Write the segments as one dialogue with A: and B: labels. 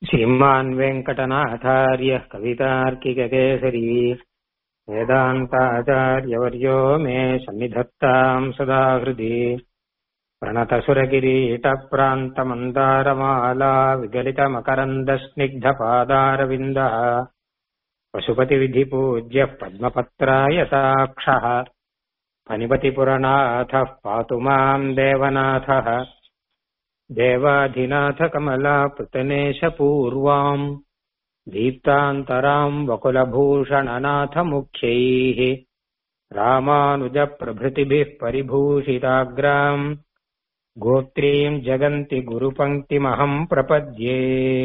A: श्रीमान् वेङ्कटनाथार्यः कवितार्किककेसरी वेदान्ताचार्यवर्यो मे सन्निधत्ताम् सदा हृदि प्रणतसुरकिरीटप्रान्तमन्दारमाला विगलितमकरन्दस्निग्धपादारविन्दः पशुपतिविधिपूज्यः पद्मपत्रायताक्षः फणिपतिपुरनाथः पातु माम् देवनाथः देवाधिनाथकमलापृतनेशपूर्वाम् दीप्तान्तराम् वकुलभूषणनाथमुख्यैः रामानुजप्रभृतिभिः परिभूषिताग्राम् गोत्रीम् जगन्ति குருபங்கிமகம் பிரபத்யே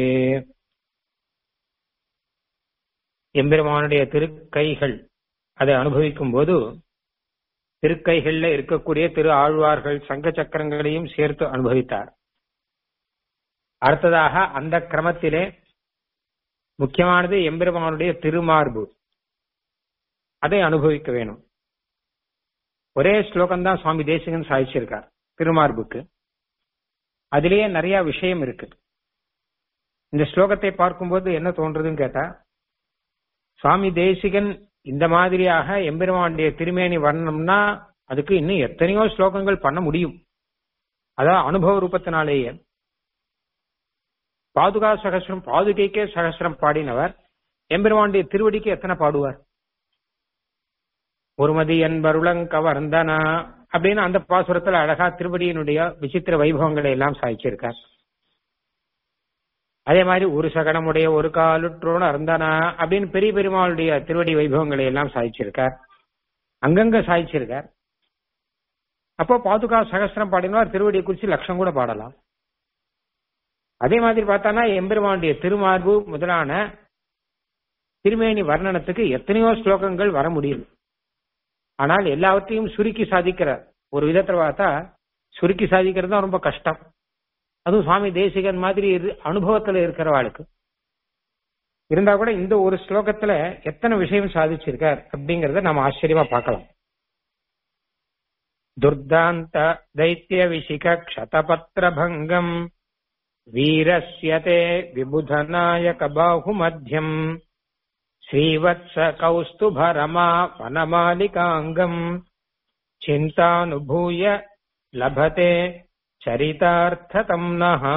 A: எம்பெருமானுடைய திருக்கைகள் அதை அனுபவிக்கும் போது திருக்கைகள்ல இருக்கக்கூடிய திரு ஆழ்வார்கள் சங்க சக்கரங்களையும் சேர்த்து அனுபவித்தார் அடுத்ததாக அந்த கிரமத்திலே முக்கியமானது எம்பெருமானுடைய திருமார்பு அதை அனுபவிக்க வேணும் ஒரே ஸ்லோகம் தான் சுவாமி தேசிகன் சாதிச்சிருக்கார் திருமார்புக்கு அதிலேயே நிறைய விஷயம் இருக்கு இந்த ஸ்லோகத்தை பார்க்கும்போது என்ன தோன்றதுன்னு கேட்டா சுவாமி தேசிகன் இந்த மாதிரியாக எம்பெருமானுடைய திருமேனி வர்ணம்னா அதுக்கு இன்னும் எத்தனையோ ஸ்லோகங்கள் பண்ண முடியும் அதான் அனுபவ ரூபத்தினாலேயே பாதுகா சகசிரம் பாதுகைக்கே சகசிரம் பாடினவர் எம்பெருமானுடைய திருவடிக்கு எத்தனை பாடுவார் ஒருமதி என்பருளங்கவர்ந்தனா அப்படின்னு அந்த பாசுரத்துல அழகா திருவடியினுடைய விசித்திர வைபவங்களை எல்லாம் சாய்ச்சிருக்கார் அதே மாதிரி ஒரு சகனமுடைய ஒரு காலுற்றோன்னு அருந்தானா அப்படின்னு பெரிய பெருமாளுடைய திருவடி வைபவங்களை எல்லாம் சாய்ச்சிருக்கார் அங்கங்க சாய்ச்சிருக்கார் அப்போ பாதுகா சகசிரம் பாடினார் திருவடியை குறிச்சு லட்சம் கூட பாடலாம் அதே மாதிரி பார்த்தானா எம்பெருமானுடைய திருமார்பு முதலான திருமேனி வர்ணனத்துக்கு எத்தனையோ ஸ்லோகங்கள் வர முடியும் ஆனால் எல்லாவற்றையும் சுருக்கி சாதிக்கிறார் ஒரு விதத்துல பார்த்தா சுருக்கி சாதிக்கிறது தான் ரொம்ப கஷ்டம் அதுவும் சுவாமி தேசிகன் மாதிரி அனுபவத்துல இருக்கிறவாளுக்கு இருந்தா கூட இந்த ஒரு ஸ்லோகத்துல எத்தனை விஷயம் சாதிச்சிருக்கார் அப்படிங்கறத நம்ம ஆச்சரியமா பார்க்கலாம் துர்தாந்த தைத்திய விசிக க்ஷதபத்திர பங்கம் வீரஸ்யதே விபுதநாயக பாகுமத்தியம் ஸ்ரீவத்ச கௌஸ்துபரமா வனமாலிகாங்கம் சிந்தானுபூய லபதே சரிதார்த்ததம் நஹா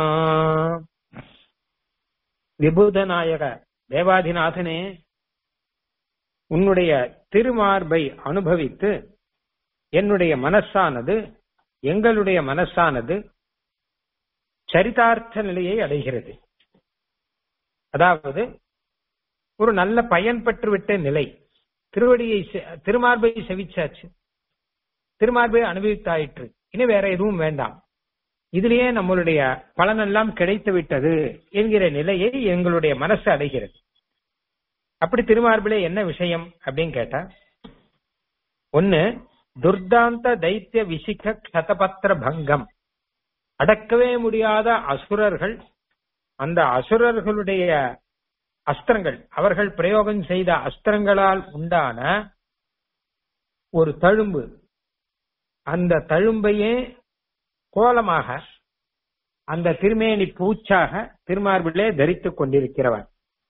A: விபூதநாயக தேவாதிநாதனே உன்னுடைய திருமார்பை அனுபவித்து என்னுடைய மனசானது எங்களுடைய மனசானது சரிதார்த்த நிலையை அடைகிறது அதாவது ஒரு நல்ல பயன் பெற்றுவிட்ட நிலை திருவடியை திருமார்பை செவிச்சாச்சு திருமார்பை அனுபவித்தாயிற்று இனி வேற எதுவும் வேண்டாம் இதிலேயே நம்மளுடைய பலனெல்லாம் கிடைத்து விட்டது என்கிற நிலையை எங்களுடைய மனசு அடைகிறது அப்படி திருமார்பிலே என்ன விஷயம் அப்படின்னு கேட்டா ஒன்னு துர்தாந்த தைத்திய விசிக கதபத்திர பங்கம் அடக்கவே முடியாத அசுரர்கள் அந்த அசுரர்களுடைய அஸ்திரங்கள் அவர்கள் பிரயோகம் செய்த அஸ்திரங்களால் உண்டான ஒரு தழும்பு அந்த தழும்பையே கோலமாக அந்த திருமேனி பூச்சாக திருமார்பிலே தரித்துக் கொண்டிருக்கிறவன்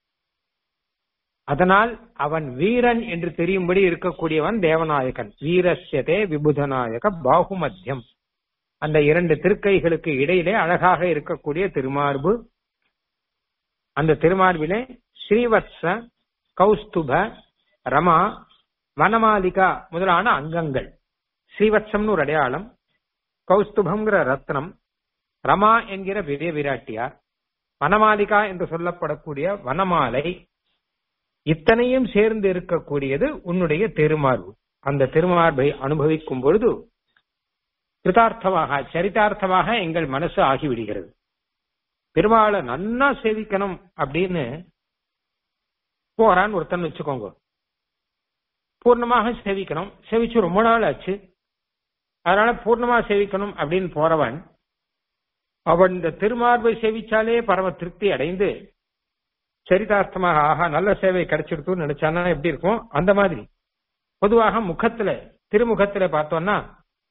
A: அதனால் அவன் வீரன் என்று தெரியும்படி இருக்கக்கூடியவன் தேவநாயகன் வீரஸ்யதே விபுதநாயக பாகுமத்தியம் அந்த இரண்டு திருக்கைகளுக்கு இடையிலே அழகாக இருக்கக்கூடிய திருமார்பு அந்த திருமார்பிலே ஸ்ரீவத்ச கௌஸ்துப ரமா வனமாலிகா முதலான அங்கங்கள் ஸ்ரீவத்சம்னு ஒரு அடையாளம் கௌஸ்துபம்ங்கிற ரத்னம் ரமா என்கிற பெரிய விராட்டியார் வனமாலிகா என்று சொல்லப்படக்கூடிய வனமாலை இத்தனையும் சேர்ந்து இருக்கக்கூடியது உன்னுடைய திருமார்பு அந்த திருமார்பை அனுபவிக்கும் பொழுது கிருதார்த்தமாக சரிதார்த்தமாக எங்கள் மனசு ஆகிவிடுகிறது பெருமாளை நன்னா சேவிக்கணும் அப்படின்னு போறான்னு ஒருத்தன் வச்சுக்கோங்க பூர்ணமாக சேவிக்கணும் சேவிச்சு ரொம்ப நாள் ஆச்சு அதனால பூர்ணமா சேவிக்கணும் அப்படின்னு போறவன் அவன் இந்த திருமார்பை சேவிச்சாலே பரம திருப்தி அடைந்து சரிதார்த்தமாக ஆஹா நல்ல சேவை கிடைச்சிருக்குன்னு நினைச்சானா எப்படி இருக்கும் அந்த மாதிரி பொதுவாக முகத்துல திருமுகத்துல பார்த்தோம்னா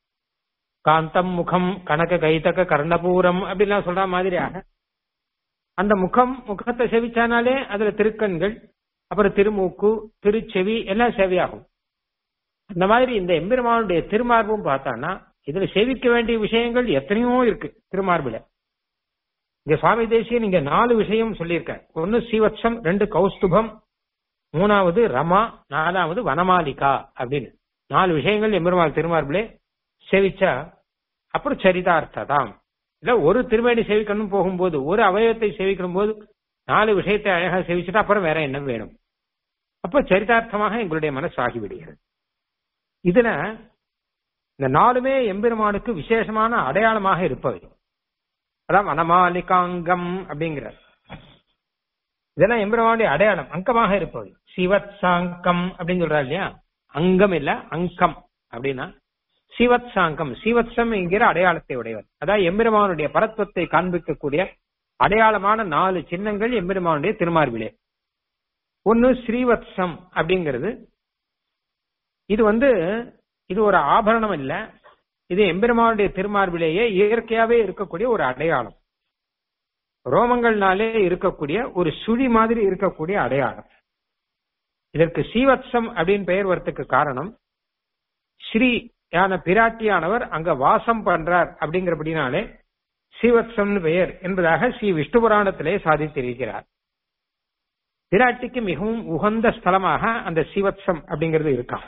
A: காந்தம் முகம் கனக கைதக கர்ணபூரம் அப்படின்லாம் சொல்ற மாதிரியாக அந்த முகம் முகத்தை செவிச்சானாலே அதுல திருக்கண்கள் அப்புறம் திருமூக்கு திருச்செவி எல்லாம் செவியாகும் அந்த மாதிரி இந்த எம்பெருமானுடைய திருமார்பும் பார்த்தான்னா இதுல சேவிக்க வேண்டிய விஷயங்கள் எத்தனையோ இருக்கு திருமார்புல இங்க சுவாமி தேசியன் இங்க நாலு விஷயம் சொல்லியிருக்கார் ஒன்னு சீவத்சம் ரெண்டு கௌஸ்துபம் மூணாவது ரமா நாலாவது வனமாலிகா அப்படின்னு நாலு விஷயங்கள் எம்பெருமாள் திருமார்பிலே சேவிச்சா அப்புறம் சரிதார்த்ததாம் இல்ல ஒரு திருமேனி சேவிக்கணும் போகும்போது ஒரு அவயவத்தை சேவிக்கணும் போது நாலு விஷயத்தை அழகா சேவிச்சுட்டா அப்புறம் வேற என்ன வேணும் அப்ப சரிதார்த்தமாக எங்களுடைய மனசு ஆகிவிடுகிறது இதுல இந்த நாலுமே எம்பெருமானுக்கு விசேஷமான அடையாளமாக இருப்பவை அதான் வனமாலிகாங்கம் அப்படிங்கிறார் இதெல்லாம் எம்பெருமானுடைய அடையாளம் அங்கமாக இருப்பவை சிவத் சாங்கம் அப்படின்னு சொல்றாரு இல்லையா அங்கம் இல்ல அங்கம் அப்படின்னா சிவத் சாங்கம் சிவத்சம் என்கிற அடையாளத்தை உடையவர் அதாவது எம்பெருமானுடைய பரத்வத்தை காண்பிக்கக்கூடிய அடையாளமான நாலு சின்னங்கள் எம்பெருமானுடைய திருமார்பிலே ஒன்னு ஸ்ரீவத்சம் அப்படிங்கிறது இது வந்து இது ஒரு ஆபரணம் இல்ல இது எம்பெருமானுடைய திருமார்பிலேயே இயற்கையாவே இருக்கக்கூடிய ஒரு அடையாளம் ரோமங்கள்னாலே இருக்கக்கூடிய ஒரு சுழி மாதிரி இருக்கக்கூடிய அடையாளம் இதற்கு சீவத்சம் அப்படின்னு பெயர் வரத்துக்கு காரணம் ஸ்ரீ யான பிராட்டியானவர் அங்க வாசம் பண்றார் அப்படிங்கிறபடினாலே சீவத்சம்னு பெயர் என்பதாக ஸ்ரீ விஷ்ணு புராணத்திலே சாதித்திருக்கிறார் பிராட்டிக்கு மிகவும் உகந்த ஸ்தலமாக அந்த சீவத்சம் அப்படிங்கிறது இருக்கான்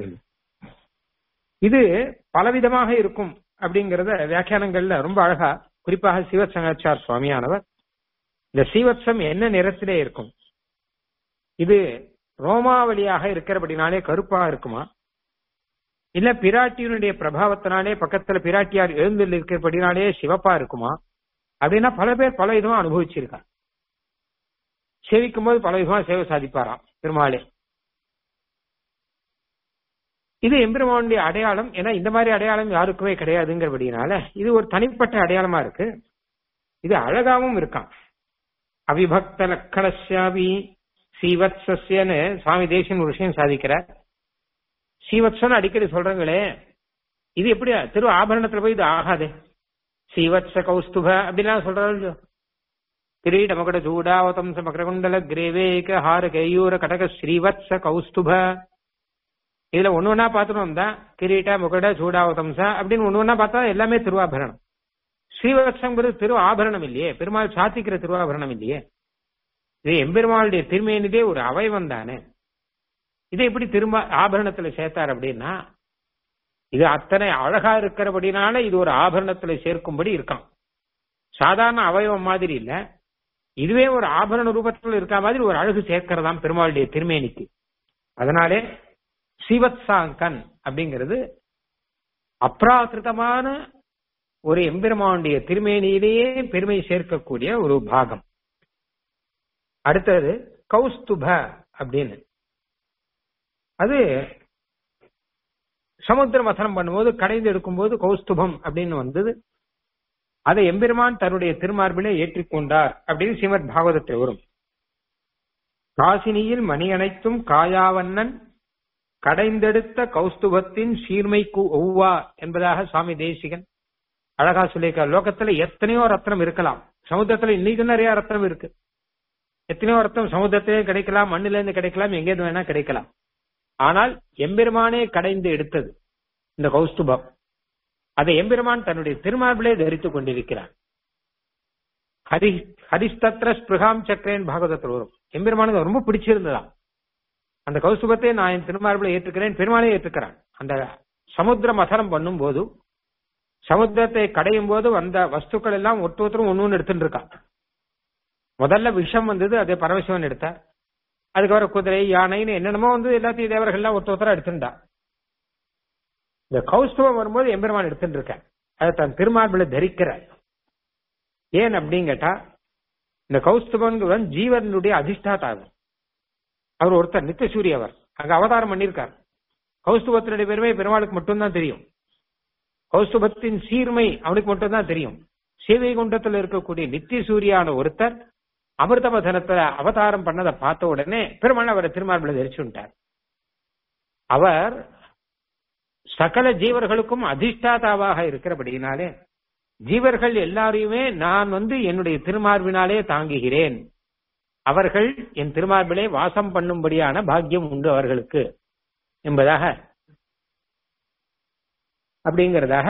A: இது பலவிதமாக இருக்கும் அப்படிங்கறத வியாக்கியானங்கள்ல ரொம்ப அழகா குறிப்பாக சிவசங்காச்சார் சுவாமியானவர் இந்த சீவத்சம் என்ன நிறத்திலே இருக்கும் இது ரோமாவளியாக இருக்கிறபடினாலே கருப்பா இருக்குமா இல்ல பிராட்டியினுடைய பிரபாவத்தினாலே பக்கத்துல பிராட்டியார் எழுந்து இருக்கிறபடினாலே சிவப்பா இருக்குமா அப்படின்னா பல பேர் பல விதமா அனுபவிச்சிருக்காங்க சேவிக்கும் போது பல விதமா சேவை சாதிப்பாராம் பெருமாளே இது எம்பெருமானுடைய அடையாளம் ஏன்னா இந்த மாதிரி அடையாளம் யாருக்குமே கிடையாதுங்கிறபடினால இது ஒரு தனிப்பட்ட அடையாளமா இருக்கு இது அழகாவும் இருக்கான் அவிபக்த லக்கணசாமி சீவத்சஸ்யன்னு சுவாமி தேசியன் ஒரு விஷயம் சாதிக்கிறார் சீவத்சன் அடிக்கடி சொல்றாங்களே இது எப்படி திரு ஆபரணத்துல போய் இது ஆகாதே சீவத்ச கௌஸ்துப அப்படிலாம் சொல்றாங்க கிரீட மகட சூடாவதம்ச மகரகுண்டல கிரேவேக ஹார கையூர கடக ஸ்ரீவத்ச கௌஸ்துப இதுல ஒண்ணு ஒன்னா பார்த்துட்டு வந்தா கிரீட்ட முகட சூடாவதம்ச அப்படின்னு ஒண்ணு ஒன்னா பார்த்தா எல்லாமே திருவாபரணம் ஸ்ரீவத்சங்கிறது திரு ஆபரணம் இல்லையே பெருமாள் சாத்திக்கிற திருவாபரணம் இல்லையே இது எம்பெருமாளுடைய திருமேனிதே ஒரு அவயவம் தானே இதை எப்படி திரும்ப ஆபரணத்துல சேர்த்தார் அப்படின்னா இது அத்தனை அழகா இருக்கிறபடினால இது ஒரு ஆபரணத்துல சேர்க்கும்படி இருக்கான் சாதாரண அவயவம் மாதிரி இல்ல இதுவே ஒரு ஆபரண ரூபத்தில் இருக்க மாதிரி ஒரு அழகு சேர்க்கிறதாம் பெருமாளுடைய திருமேனிக்கு அதனாலே சிவத்சாங்கன் அப்படிங்கிறது அப்ராகிருதமான ஒரு எம்பெருமானுடைய திருமேனியிலேயே பெருமை சேர்க்கக்கூடிய ஒரு பாகம் அடுத்தது கௌஸ்துப அப்படின்னு அது சமுத்திர மசனம் பண்ணும்போது கடைந்து எடுக்கும்போது கௌஸ்துபம் அப்படின்னு வந்தது அதை எம்பெருமான் தன்னுடைய திருமார்பிலே ஏற்றிக்கொண்டார் அப்படின்னு ஸ்ரீமத் பாகவதத்தில் வரும் காசினியில் மணி அனைத்தும் காயாவண்ணன் கடைந்தெடுத்த கௌஸ்துபத்தின் சீர்மைக்கு ஒவ்வா என்பதாக சுவாமி தேசிகன் அழகா சொல்லியிருக்கார் லோகத்துல எத்தனையோ ரத்னம் இருக்கலாம் சமுத்திரத்துல இன்னைக்கு நிறைய ரத்னம் இருக்கு எத்தனையோ ரத்தம் சமுத்திரத்திலே கிடைக்கலாம் மண்ணில இருந்து கிடைக்கலாம் எங்கேருந்து வேணா கிடைக்கலாம் ஆனால் எம்பெருமானே கடைந்து எடுத்தது இந்த கௌஸ்துபம் அதை எம்பெருமான் தன்னுடைய திருமார்பிலே தரித்துக் கொண்டிருக்கிறார் ஹரி ஹரிஸ்தத்ர ஸ்பிருகாம் சக்கரேன் பாகவதத்தில் வரும் எம்பெருமானுக்கு ரொம்ப பிடிச்சிருந்ததா அந்த கௌஸ்துபத்தை நான் என் திருமார்பில் ஏற்றுக்கிறேன் பெருமானே ஏற்றுக்கிறான் அந்த சமுத்திர மசனம் பண்ணும் போது சமுத்திரத்தை கடையும் போது வந்த வஸ்துக்கள் எல்லாம் ஒட்டு ஒருத்தரும் ஒன்னு ஒன்னு எடுத்துட்டு இருக்கான் முதல்ல விஷம் வந்தது அதை பரமசிவன் எடுத்தார் அதுக்கப்புறம் குதிரை யானைன்னு என்னென்னமோ வந்து எல்லாத்தையும் தேவர்கள்லாம் ஒருத்த ஒருத்தரா எடுத்துட்டா இந்த கௌஸ்துவம் வரும்போது எம்பெருமான் எடுத்துட்டு இருக்கேன் அதை தன் திருமார்பில் தரிக்கிறார் ஏன் அப்படின்னு கேட்டா இந்த கௌஸ்துவன் ஜீவனுடைய அதிஷ்டாதாவர் அவர் ஒருத்தர் நித்தியசூரி அவர் அங்க அவதாரம் பண்ணியிருக்கார் கௌஸ்துபத்தினுடைய பெருமை பெருமாளுக்கு மட்டும்தான் தெரியும் கௌஸ்துபத்தின் சீர்மை அவனுக்கு மட்டும்தான் தெரியும் சேவை குண்டத்தில் இருக்கக்கூடிய நித்திய சூரியான ஒருத்தர் அமிர்தமதனத்துல அவதாரம் பண்ணதை பார்த்த உடனே பெருமாள் அவரை திருமார்பில் தரிச்சுட்டார் அவர் சகல ஜீவர்களுக்கும் அதிஷ்டாதாவாக இருக்கிறபடியினாலே ஜீவர்கள் எல்லாரையுமே நான் வந்து என்னுடைய திருமார்பினாலே தாங்குகிறேன் அவர்கள் என் திருமார்பிலே வாசம் பண்ணும்படியான பாக்கியம் உண்டு அவர்களுக்கு என்பதாக அப்படிங்கிறதாக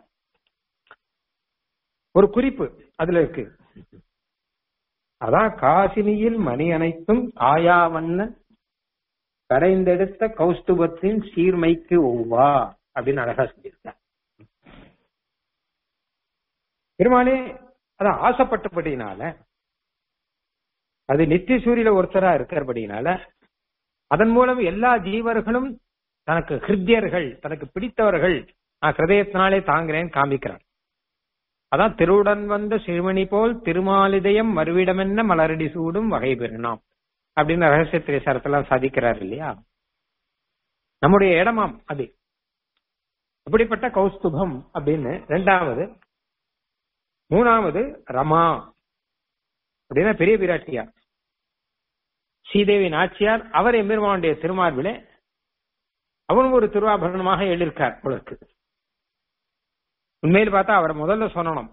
A: ஒரு குறிப்பு அதுல இருக்கு அதான் காசினியில் மணி அனைத்தும் ஆயாவண்ண கரைந்தெடுத்த கௌஸ்துபத்தின் சீர்மைக்கு ஒவ்வா அப்படின்னு அழகா செஞ்சிருக்கார் பெருமாளே அதான் ஆசைப்பட்டபடினால அது நித்திய சூரியல ஒருத்தரா இருக்கிறபடினால அதன் மூலம் எல்லா ஜீவர்களும் தனக்கு ஹிருத்தியர்கள் தனக்கு பிடித்தவர்கள் நான் ஹிருதயத்தினாலே தாங்கிறேன் காமிக்கிறார் அதான் திருவுடன் வந்த சிறுமணி போல் திருமாலிதயம் மறுவிடமென்ன மலரடி சூடும் வகை பெருநாம் அப்படின்னு ரகசிய திரைசாரத்தெல்லாம் சாதிக்கிறார் இல்லையா நம்முடைய இடமாம் அது அப்படிப்பட்ட கௌஸ்துபம் அப்படின்னு ரெண்டாவது மூணாவது ரமா அப்படின்னா பெரிய பிராட்டியார் ஸ்ரீதேவி நாச்சியார் அவர் எம்பெருமானுடைய திருமார்பிலே அவனும் ஒரு திருவாபரணமாக எழுதியிருக்கார் உங்களுக்கு உண்மையில் பார்த்தா அவரை முதல்ல சொல்லணும்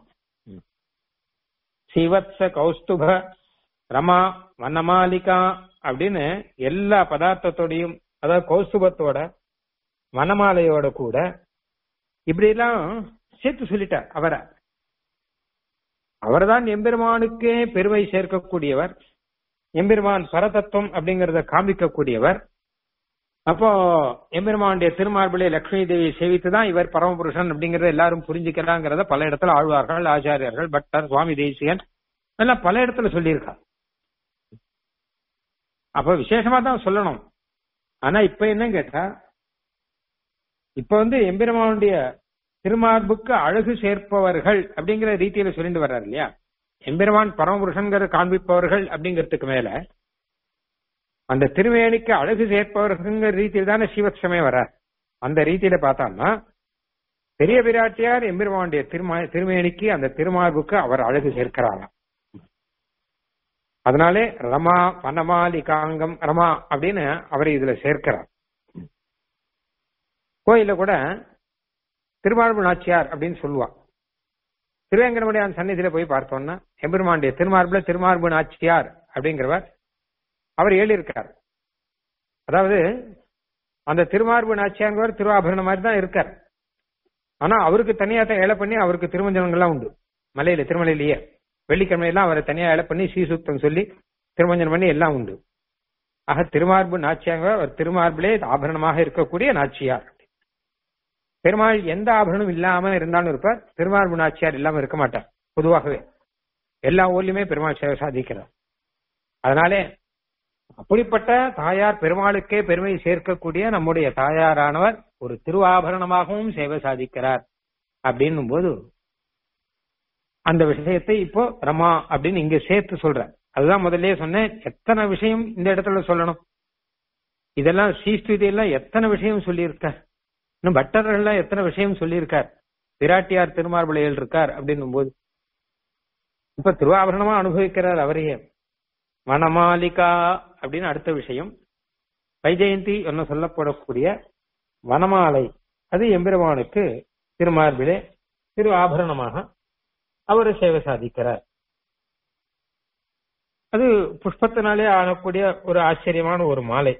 A: ஸ்ரீவத்ச கௌஸ்துப ரமா வனமாலிகா அப்படின்னு எல்லா பதார்த்தத்தோடையும் அதாவது கௌஸ்துபத்தோட வனமாலையோட கூட இப்படி எல்லாம் சேர்த்து சொல்லிட்டார் அவரை அவர்தான் எம்பெருமானுக்கே பெருமை சேர்க்கக்கூடியவர் எம்பெருமான் பரதத்துவம் அப்படிங்கறத காமிக்கக்கூடியவர் அப்போ எம்பெருமானுடைய திருமார்பிலே லட்சுமி தேவி சேவித்து தான் இவர் பரமபுருஷன் அப்படிங்கறத எல்லாரும் புரிஞ்சுக்கிறாங்கிறத பல இடத்துல ஆழ்வார்கள் ஆச்சாரியர்கள் பட்டர் சுவாமி தேசியன் எல்லாம் பல இடத்துல சொல்லியிருக்கார் அப்ப விசேஷமா தான் சொல்லணும் ஆனா இப்ப என்ன கேட்டா இப்ப வந்து எம்பெருமானுடைய திருமார்புக்கு அழகு சேர்ப்பவர்கள் அப்படிங்கிற ரீதியில சொல்லிட்டு வர்றாரு இல்லையா எம்பெருமான் பரமபுருஷன்கிற காண்பிப்பவர்கள் அப்படிங்கிறதுக்கு மேல அந்த திருமேனிக்கு அழகு சேர்ப்பவர்கள்ங்கிற ரீதியில் தானே சிவக்ஷமே வர்றார் அந்த ரீதியில பார்த்தோம்னா பெரிய பிராட்டியார் எம்பெருமானுடைய திருமா திருமேனிக்கு அந்த திருமார்புக்கு அவர் அழகு சேர்க்கிறாராம் அதனாலே ரமா வனமாலிகாங்கம் ரமா அப்படின்னு அவரை இதுல சேர்க்கிறார் கோயில கூட திருமார்பு நாச்சியார் அப்படின்னு சொல்லுவா திருவேங்கடமுடியான் சன்னிதியில போய் பார்த்தோம்னா எம்பெருமானுடைய திருமார்புல திருமார்பு நாச்சியார் அப்படிங்கிறவர் அவர் எழுதியிருக்கார் அதாவது அந்த திருமார்பு நாச்சியார்ங்கிறவர் திருவாபரணம் மாதிரி தான் இருக்கார் ஆனா அவருக்கு தனியா தான் ஏழை பண்ணி அவருக்கு திருமஞ்சனங்கள்லாம் உண்டு மலையில திருமலையிலேயே வெள்ளிக்கிழமையெல்லாம் அவரை தனியா ஏழை பண்ணி சீசுத்தம் சொல்லி திருமஞ்சனம் பண்ணி எல்லாம் உண்டு ஆக திருமார்பு நாச்சியாங்க அவர் திருமார்பிலே ஆபரணமாக இருக்கக்கூடிய நாச்சியார் பெருமாள் எந்த ஆபரணம் இல்லாம இருந்தாலும் இருப்பார் திருமார்பு நாச்சியார் இல்லாம இருக்க மாட்டார் பொதுவாகவே எல்லா ஊர்லயுமே பெருமாள் சேவை சாதிக்கிறார் அதனாலே அப்படிப்பட்ட தாயார் பெருமாளுக்கே பெருமை சேர்க்கக்கூடிய நம்முடைய தாயாரானவர் ஒரு திருவாபரணமாகவும் சேவை சாதிக்கிறார் அப்படின்னும் போது அந்த விஷயத்தை இப்போ ரமா அப்படின்னு இங்க சேர்த்து சொல்ற அதுதான் முதல்லயே சொன்னேன் எத்தனை விஷயம் இந்த இடத்துல சொல்லணும் இதெல்லாம் ஸ்ரீஸ்துதியெல்லாம் எத்தனை விஷயம் சொல்லியிருக்கார் இன்னும் பட்டர்கள்லாம் எத்தனை விஷயம் சொல்லியிருக்கார் விராட்டியார் திருமார்பலையில் இருக்கார் அப்படின்னும் போது இப்ப திருவாபரணமா அனுபவிக்கிறார் அவரையே வனமாலிகா அப்படின்னு அடுத்த விஷயம் வைஜெயந்தி என்ன சொல்லப்படக்கூடிய வனமாலை அது எம்பெருமானுக்கு திருமார்பிலே திரு ஆபரணமாக அவர் சேவை சாதிக்கிறார் அது புஷ்பத்தினாலே ஆகக்கூடிய ஒரு ஆச்சரியமான ஒரு மாலை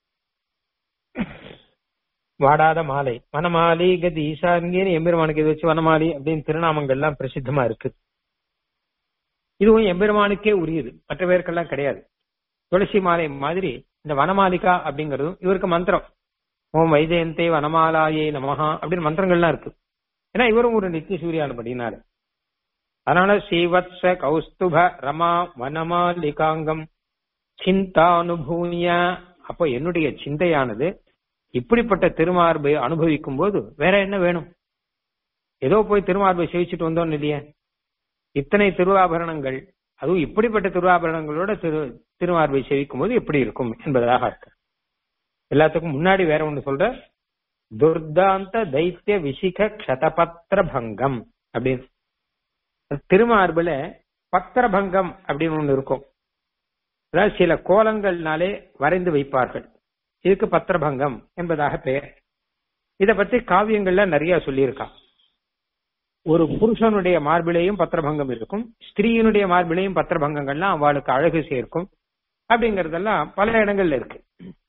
A: வாடாத மாலை வனமாலி கதி ஈசான்கின்னு எம்பெருமானுக்கு இது வச்சு வனமாலி அப்படின்னு திருநாமங்கள்லாம் பிரசித்தமா இருக்கு இதுவும் எம்பெருமானுக்கே உரியது மற்ற பேருக்கெல்லாம் கிடையாது துளசி மாலை மாதிரி இந்த வனமாலிகா அப்படிங்கிறதும் இவருக்கு மந்திரம் ஓம் வைஜெயந்தே வனமாலாயே நமஹா அப்படின்னு மந்திரங்கள்லாம் இருக்கு ஏன்னா இவரும் ஒரு நித்திய சூரியானபடினால அதனால ஸ்ரீவத்ஸ கௌஸ்துப ரமா வனமாலிகாங்கம் சிந்தானுபூனிய அப்போ என்னுடைய சிந்தையானது இப்படிப்பட்ட திருமார்பை அனுபவிக்கும் போது வேற என்ன வேணும் ஏதோ போய் திருமார்பை சேவிச்சுட்டு வந்தோம் இல்லையே இத்தனை திருவாபரணங்கள் அதுவும் இப்படிப்பட்ட திருவாபரணங்களோட திரு திருமார்பை சேவிக்கும் போது எப்படி இருக்கும் என்பதாக அர்த்தம் எல்லாத்துக்கும் முன்னாடி வேற ஒண்ணு சொல்ற துர்தாந்த தைத்திய விசிக க்ஷதபத்திர பங்கம் அப்படின்னு திருமார்புல பத்திரபங்கம் அப்படின்னு ஒண்ணு இருக்கும் அதாவது சில கோலங்கள்னாலே வரைந்து வைப்பார்கள் இதுக்கு பத்திரபங்கம் என்பதாக பெயர் இத பத்தி காவியங்கள்ல நிறைய சொல்லியிருக்கான் ஒரு புருஷனுடைய மார்பிலையும் பத்திரபங்கம் இருக்கும் ஸ்திரீயினுடைய மார்பிலையும் பத்திரபங்கங்கள்லாம் அவளுக்கு அழகு சேர்க்கும் அப்படிங்கறதெல்லாம் பல இடங்கள்ல இருக்கு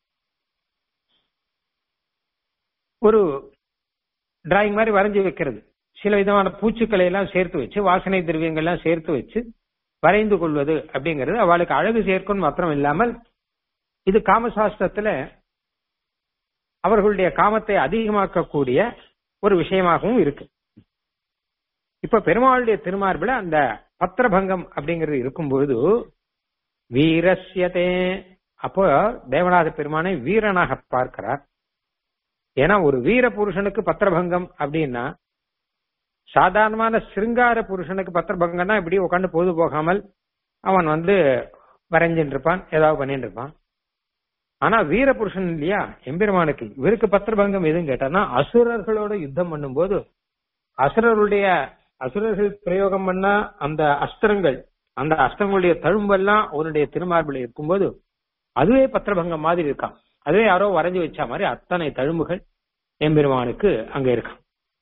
A: ஒரு டிராயிங் மாதிரி வரைஞ்சு வைக்கிறது சில விதமான பூச்சுக்களை எல்லாம் சேர்த்து வச்சு வாசனை திரவியங்கள்லாம் சேர்த்து வச்சு வரைந்து கொள்வது அப்படிங்கிறது அவளுக்கு அழகு சேர்க்கும் மாத்திரம் இல்லாமல் இது காமசாஸ்திரத்துல அவர்களுடைய காமத்தை அதிகமாக்கக்கூடிய ஒரு விஷயமாகவும் இருக்கு இப்ப பெருமாளுடைய திருமார்பில அந்த பத்திரபங்கம் அப்படிங்கிறது இருக்கும்போது வீரஸ்யதே அப்போ தேவநாத பெருமானை வீரனாக பார்க்கிறார் ஏன்னா ஒரு வீர புருஷனுக்கு பத்திரபங்கம் அப்படின்னா சாதாரணமான சிருங்கார புருஷனுக்கு பத்திரபங்கம்னா இப்படி உட்காந்து பொது போகாமல் அவன் வந்து வரைஞ்சிட்டு இருப்பான் ஏதாவது பண்ணிட்டு இருப்பான் ஆனா வீர புருஷன் இல்லையா எம்பெருமானுக்கு இவருக்கு பத்திரபங்கம் எதுன்னு கேட்டான்னா அசுரர்களோட யுத்தம் பண்ணும்போது அசுரருடைய அசுரர்கள் பிரயோகம் பண்ண அந்த அஸ்திரங்கள் அந்த அஸ்திரங்களுடைய தழும்பெல்லாம் அவருடைய திருமார்பில் இருக்கும்போது அதுவே பத்திரபங்கம் மாதிரி இருக்கான் அதுவே யாரோ வரைஞ்சு வச்ச மாதிரி அத்தனை தழும்புகள் எம்பெருமானுக்கு அங்க இருக்கான்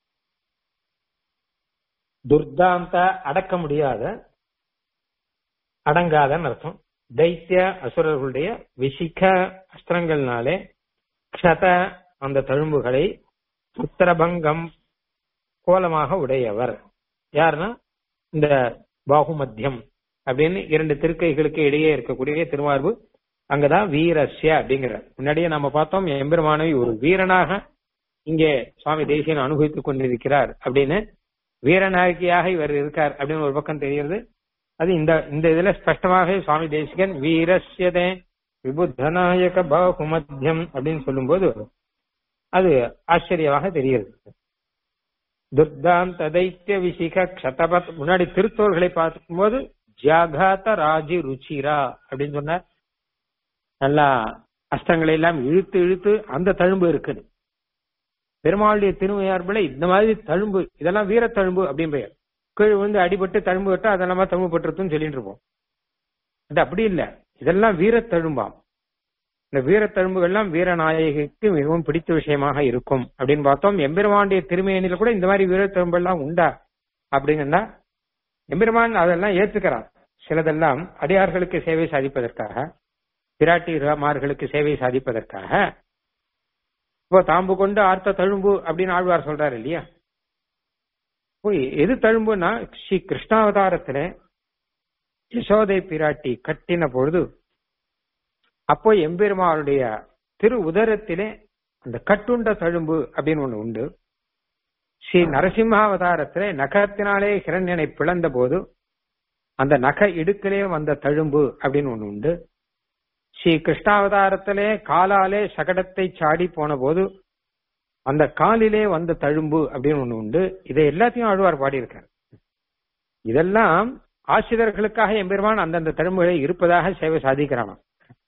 A: துர்தாந்த அடக்க முடியாத அடங்காதன்னு அர்த்தம் தைத்திய அசுரர்களுடைய விசிக அஸ்திரங்கள்னாலே க்ஷத அந்த தழும்புகளை உத்தரபங்கம் கோலமாக உடையவர் யாருன்னா இந்த பாகுமத்தியம் அப்படின்னு இரண்டு திருக்கைகளுக்கு இடையே இருக்கக்கூடிய திருமார்பு அங்கதான் வீரஸ்ய அப்படிங்கிற முன்னாடியே நம்ம பார்த்தோம் எம்பெருமானை ஒரு வீரனாக இங்கே சுவாமி தேசியன் அனுபவித்துக் கொண்டிருக்கிறார் அப்படின்னு வீரநாயகியாக இவர் இருக்கார் அப்படின்னு ஒரு பக்கம் தெரிகிறது அது இந்த இந்த இதுல ஸ்பஷ்டமாக சுவாமி தேசிகன் வீரஸ்யதே விபுத்தநாயக பாகுமத்தியம் அப்படின்னு சொல்லும்போது அது ஆச்சரியமாக தெரிகிறது துர்தாந்த தைத்திய விசிக க்ஷதபத் முன்னாடி திருத்தோர்களை பார்க்கும்போது ஜாகாத ராஜி ருச்சிரா அப்படின்னு சொன்னார் நல்லா அஸ்தங்களை எல்லாம் இழுத்து இழுத்து அந்த தழும்பு இருக்குது பெருமாளுடைய திருமையார்பில் இந்த மாதிரி தழும்பு இதெல்லாம் வீர தழும்பு அப்படின்னு பெயர் கீழ் வந்து அடிபட்டு தழும்பு விட்டா அதெல்லாம் தழும்பு பட்டுருதுன்னு சொல்லிட்டு இருப்போம் அது அப்படி இல்ல இதெல்லாம் வீர தழும்பாம் இந்த வீர தழும்புகள்லாம் வீரநாயகிக்கு மிகவும் பிடித்த விஷயமாக இருக்கும் அப்படின்னு பார்த்தோம் எம்பெருமானுடைய திருமையனில கூட இந்த மாதிரி வீர தழும்பெல்லாம் உண்டா அப்படிங்கன்னா எம்பெருமான் அதெல்லாம் ஏத்துக்கிறான் சிலதெல்லாம் அடியார்களுக்கு சேவை சாதிப்பதற்காக பிராட்டிமார்களுக்கு சேவை சாதிப்பதற்காக இப்போ தாம்பு கொண்டு ஆர்த்த தழும்பு அப்படின்னு ஆழ்வார் சொல்றாரு இல்லையா போய் எது தழும்புன்னா ஸ்ரீ கிருஷ்ணாவதாரத்துல யசோதை பிராட்டி கட்டின பொழுது அப்போ எம்பெருமானுடைய திரு உதரத்திலே அந்த கட்டுண்ட தழும்பு அப்படின்னு ஒண்ணு உண்டு ஸ்ரீ நரசிம்மாவதாரத்திலே நகத்தினாலே ஹிரண்யனை பிளந்த போது அந்த நக இடுக்கிலே வந்த தழும்பு அப்படின்னு ஒண்ணு உண்டு ஸ்ரீ கிருஷ்ணாவதாரத்திலே காலாலே சகடத்தை சாடி போன போது அந்த காலிலே வந்த தழும்பு அப்படின்னு ஒண்ணு உண்டு இதை எல்லாத்தையும் ஆழ்வார் பாடியிருக்கார் இதெல்லாம் ஆசிரியர்களுக்காக எம்பெருமான் அந்தந்த தழும்புகளை இருப்பதாக சேவை சாதிக்கிறானாம்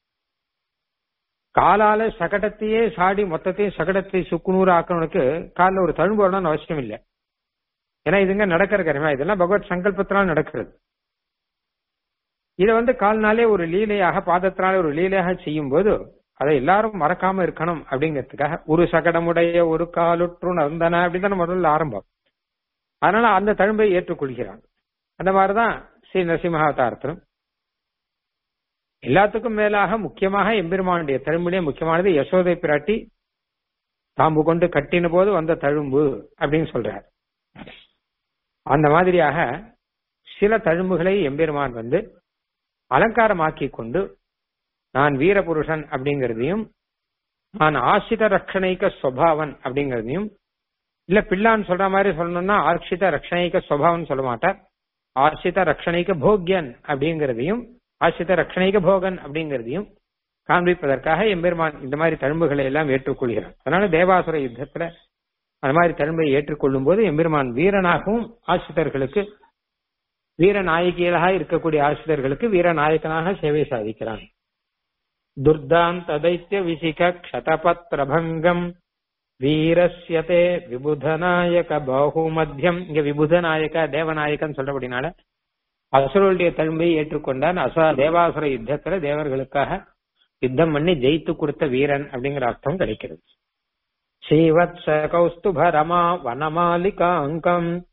A: காலால சகடத்தையே சாடி மொத்தத்தையும் சகடத்தை சுக்குநூறு ஆக்கணுக்கு காலில் ஒரு தழும்பு வரணும்னு அவசியம் இல்லை ஏன்னா இதுங்க நடக்கிற கருமா இதெல்லாம் பகவத் சங்கல்பத்தினால் நடக்கிறது இதை வந்து கால்னாலே ஒரு லீலையாக பாதத்தினாலே ஒரு லீலையாக செய்யும் போது அதை எல்லாரும் மறக்காம இருக்கணும் அப்படிங்கிறதுக்காக ஒரு சகடமுடைய ஒரு காலுற்று நந்தன அப்படின்னு முதல்ல ஆரம்பம் அதனால அந்த தழும்பை ஏற்றுக்கொள்கிறான் அந்த மாதிரிதான் ஸ்ரீ நரசிம்மாவதாரத்திலும் எல்லாத்துக்கும் மேலாக முக்கியமாக எம்பெருமானுடைய தழும்பிலே முக்கியமானது யசோதை பிராட்டி தாம்பு கொண்டு கட்டின போது வந்த தழும்பு அப்படின்னு சொல்றார் அந்த மாதிரியாக சில தழும்புகளை எம்பெருமான் வந்து அலங்காரமாக்கி கொண்டு நான் வீரபுருஷன் அப்படிங்கிறதையும் நான் ஆசித ரக்ஷணைக்க ஸ்வபாவன் அப்படிங்கிறதையும் இல்ல பிள்ளான்னு சொல்ற மாதிரி சொல்லணும்னா ஆர்ஷித ரக்ஷணைக்க ஸ்வபாவன் சொல்ல மாட்டார் ஆசித ரக்ஷணைக்க போக்யன் அப்படிங்கிறதையும் ஆசித ரக்ஷணைக்க போகன் அப்படிங்கிறதையும் காண்பிப்பதற்காக எம்பெருமான் இந்த மாதிரி தழும்புகளை எல்லாம் ஏற்றுக்கொள்கிறான் அதனால தேவாசுர யுத்தத்துல அந்த மாதிரி தழும்பை ஏற்றுக்கொள்ளும் போது எம்பெருமான் வீரனாகவும் ஆசிரியர்களுக்கு வீரநாயகிகளாக இருக்கக்கூடிய ஆசிரியர்களுக்கு வீரநாயகனாக சேவை சாதிக்கிறான் துர்தாந்த தைத்திய விசிக க்ஷதபத்ரபங்கம் வீரஸ்யதே விபுதநாயக பாகுமத்தியம் இங்க விபுதநாயக தேவநாயகன் சொல்றபடினால அசுரனுடைய தழும்பை ஏற்றுக்கொண்டான் அச தேவாசுர யுத்தத்துல தேவர்களுக்காக யுத்தம் பண்ணி ஜெயித்து கொடுத்த வீரன் அப்படிங்கிற அர்த்தம் கிடைக்கிறது ஸ்ரீவத்ஸ கௌஸ்துப ரமா வனமாலிகாங்கம்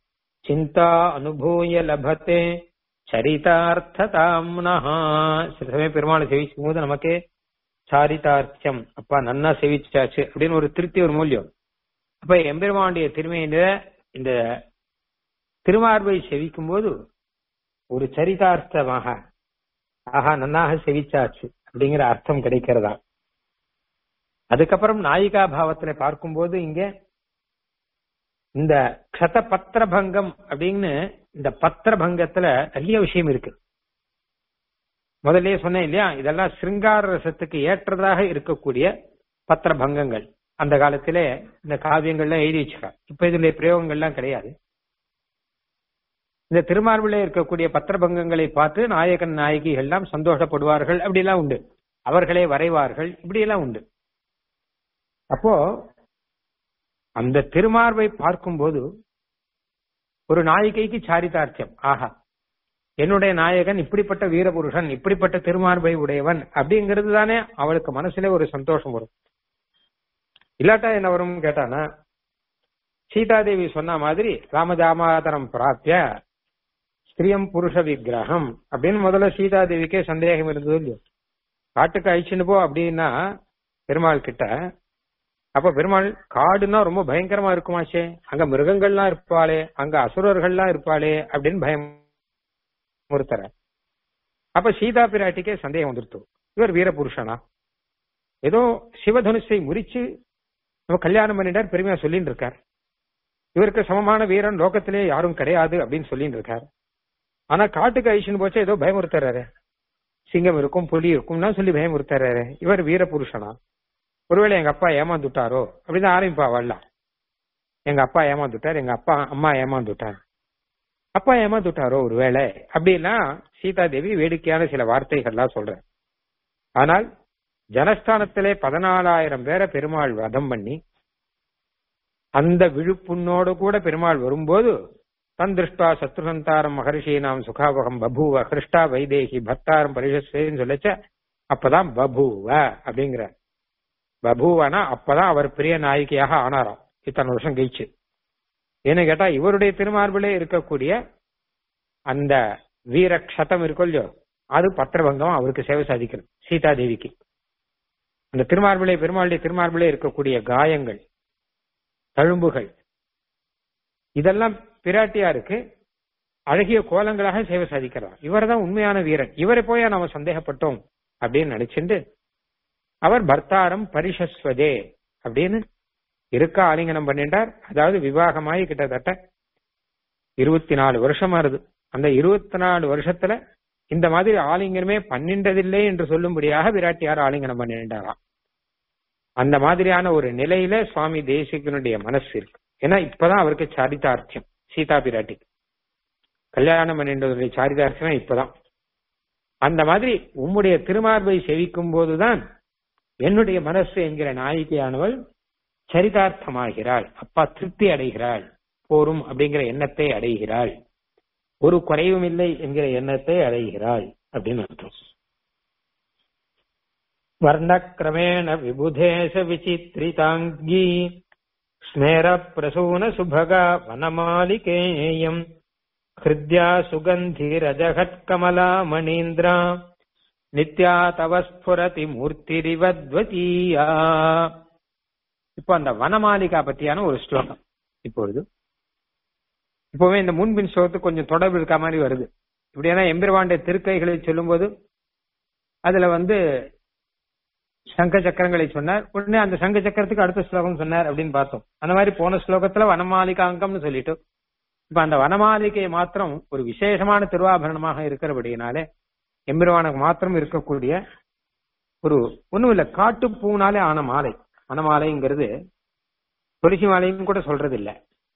A: சிந்தா அனுபூய லபத்தே சரிதார்த்ததாம்னஹா சில சமயம் பெருமாளை சேவிக்கும் போது நமக்கு சாரிதார்த்தியம் அப்பா நன்னா சேவிச்சாச்சு அப்படின்னு ஒரு திருப்தி ஒரு மூலியம் அப்ப எம்பெருமானுடைய திருமையில இந்த திருமார்பை செவிக்கும் போது ஒரு சரிதார்த்தமாக ஆஹா நன்னாக செவிச்சாச்சு அப்படிங்கிற அர்த்தம் கிடைக்கிறதா அதுக்கப்புறம் நாயிகா பாவத்துல பார்க்கும்போது இங்க இந்த க்ஷத பத்திரபங்கம் அப்படின்னு இந்த பத்திரபங்கத்துல நிறைய விஷயம் இருக்கு முதல்லயே சொன்னேன் இல்லையா இதெல்லாம் சிருங்கார ரசத்துக்கு ஏற்றதாக இருக்கக்கூடிய பத்திரபங்கங்கள் அந்த காலத்திலே இந்த காவியங்கள்லாம் எழுதி வச்சிருக்காங்க இப்ப இதுல பிரயோகங்கள்லாம் கிடையாது இந்த திருமார்பிலே இருக்கக்கூடிய பத்திரபங்கங்களை பார்த்து நாயகன் நாயகிகள் எல்லாம் சந்தோஷப்படுவார்கள் அப்படிலாம் உண்டு அவர்களே வரைவார்கள் இப்படியெல்லாம் உண்டு அப்போ அந்த திருமார்பை பார்க்கும்போது ஒரு நாயிகைக்கு சாரிதார்த்தியம் ஆஹா என்னுடைய நாயகன் இப்படிப்பட்ட வீரபுருஷன் இப்படிப்பட்ட திருமார்பை உடையவன் அப்படிங்கிறது தானே அவளுக்கு மனசுல ஒரு சந்தோஷம் வரும் இல்லாட்டா என்ன வரும் கேட்டானா சீதாதேவி சொன்ன மாதிரி ராமஜாமாதரம் பிராப்திய ஸ்திரியம் புருஷ விக்கிரகம் அப்படின்னு முதல்ல சீதாதேவிக்கே சந்தேகம் இருந்தது இல்லையோ காட்டுக்கு அழிச்சுன்னு போ அப்படின்னா பெருமாள் கிட்ட அப்ப பெருமாள் காடுன்னா ரொம்ப பயங்கரமா இருக்குமாச்சே அங்க மிருகங்கள்லாம் இருப்பாளே அங்க அசுரர்கள்லாம் இருப்பாளே அப்படின்னு பயம் ஒருத்தர அப்ப சீதா பிராட்டிக்கே சந்தேகம் வந்துருத்து இவர் வீரபுருஷனா ஏதோ சிவதனுஷை முறிச்சு நம்ம கல்யாணம் பண்ணிட்டார் பெருமையா சொல்லிட்டு இருக்கார் இவருக்கு சமமான வீரன் லோகத்திலே யாரும் கிடையாது அப்படின்னு சொல்லிட்டு இருக்கார் ஆனா காட்டுக்கு ஐஷன் போச்சு ஏதோ பயமுறுத்துறாரு சிங்கம் இருக்கும் புலி இருக்கும்னா சொல்லி பயமுறுத்துறாரு இவர் வீரபுருஷனா ஒருவேளை எங்க அப்பா ஏமாந்துட்டாரோ அப்படின்னு ஆரம்பிப்பா வரலாம் எங்க அப்பா ஏமாந்துட்டார் எங்க அப்பா அம்மா ஏமாந்துட்டார் அப்பா ஏமாந்துட்டாரோ ஒருவேளை அப்படின்னா சீதா தேவி வேடிக்கையான சில வார்த்தைகள்லாம் சொல்ற ஆனால் ஜனஸ்தானத்திலே பதினாலாயிரம் பேரை பெருமாள் வதம் பண்ணி அந்த விழுப்புண்ணோடு கூட பெருமாள் வரும்போது தன் திருஷ்டா சத்ருசந்தாரம் மகர்ஷீனாம் சுகாபகம் பபூவ கிருஷ்டா வைதேகி பக்தாரம் பரிசஸ்ன்னு சொல்லச்ச அப்பதான் பபூவ அப்படிங்கிற பபூவனா அப்பதான் அவர் பிரிய நாயகியாக ஆனாராம் இத்தனை வருஷம் கழிச்சு ஏன்னு கேட்டா இவருடைய திருமார்பிலே இருக்கக்கூடிய அந்த வீர க்ஷதம் இருக்கும் இல்லையோ அது பத்திரபங்கம் அவருக்கு சேவை சாதிக்கணும் சீதா தேவிக்கு அந்த திருமார்பிலே பெருமாளுடைய திருமார்பிலே இருக்கக்கூடிய காயங்கள் தழும்புகள் இதெல்லாம் பிராட்டியாருக்கு அழகிய கோலங்களாக சேவை சாதிக்கிறார் இவர் தான் உண்மையான வீரன் இவரை போய் நாம சந்தேகப்பட்டோம் அப்படின்னு நினைச்சுட்டு அவர் பர்த்தாரம் பரிசஸ்வதே அப்படின்னு இருக்க ஆலிங்கனம் பண்ணிட்டார் அதாவது விவாகமாயி கிட்டத்தட்ட இருபத்தி நாலு வருஷம் ஆறுது அந்த இருபத்தி நாலு வருஷத்துல இந்த மாதிரி ஆலிங்கனமே பண்ணின்றதில்லை என்று சொல்லும்படியாக விராட்டியார் ஆலிங்கனம் பண்ணிட்டாராம் அந்த மாதிரியான ஒரு நிலையில சுவாமி தேசிகனுடைய மனசு இருக்கு ஏன்னா இப்பதான் அவருக்கு சாரிதார்த்தியம் சீதா பிராட்டிக்கு கல்யாணம் பண்ணின்றதுடைய சாரிதார்த்தியம் இப்பதான் அந்த மாதிரி உம்முடைய திருமார்பை செவிக்கும் போதுதான் என்னுடைய மனசு என்கிற நாயிகையானவள் சரிதார்த்தமாகிறாள் அப்பா திருப்தி அடைகிறாள் போரும் அப்படிங்கிற எண்ணத்தை அடைகிறாள் ஒரு குறைவும் இல்லை என்கிற எண்ணத்தை அடைகிறாள் அப்படின்னு அர்த்தம் வர்ணக்கிரமேண விபுதேச விசித்ரிதாங்கி ஸ்மேர பிரசூன சுபகா வனமாலிகேயம் ஹிருத்யா சுகந்தி ரஜகட் கமலா மணீந்திரா நித்யா தவ ஸ்புரதி மூர்த்திரிவத்வதீயா இப்போ அந்த வனமாலிகா பத்தியான ஒரு ஸ்லோகம் இப்பொழுது இப்போவே இந்த முன்பின் ஸ்லோகத்துக்கு கொஞ்சம் தொடர்பு இருக்க மாதிரி வருது இப்படியான எம்பெருவாண்டிய திருக்கைகளை சொல்லும்போது அதுல வந்து சங்க சக்கரங்களை சொன்னார் உடனே அந்த சங்க சக்கரத்துக்கு அடுத்த ஸ்லோகம் சொன்னார் அப்படின்னு பார்த்தோம் அந்த மாதிரி போன ஸ்லோகத்துல வனமாலிகா அங்கம்னு சொல்லிட்டு இப்ப அந்த வனமாளிகையை மாத்திரம் ஒரு விசேஷமான திருவாபரணமாக இருக்கிறபடியினாலே எம்பெருவானுக்கு மாத்திரம் இருக்கக்கூடிய ஒரு ஒண்ணும் இல்ல காட்டு பூனாலே ஆன மாலை வனமாலைங்கிறது துளசி மாலைன்னு கூட சொல்றது இல்ல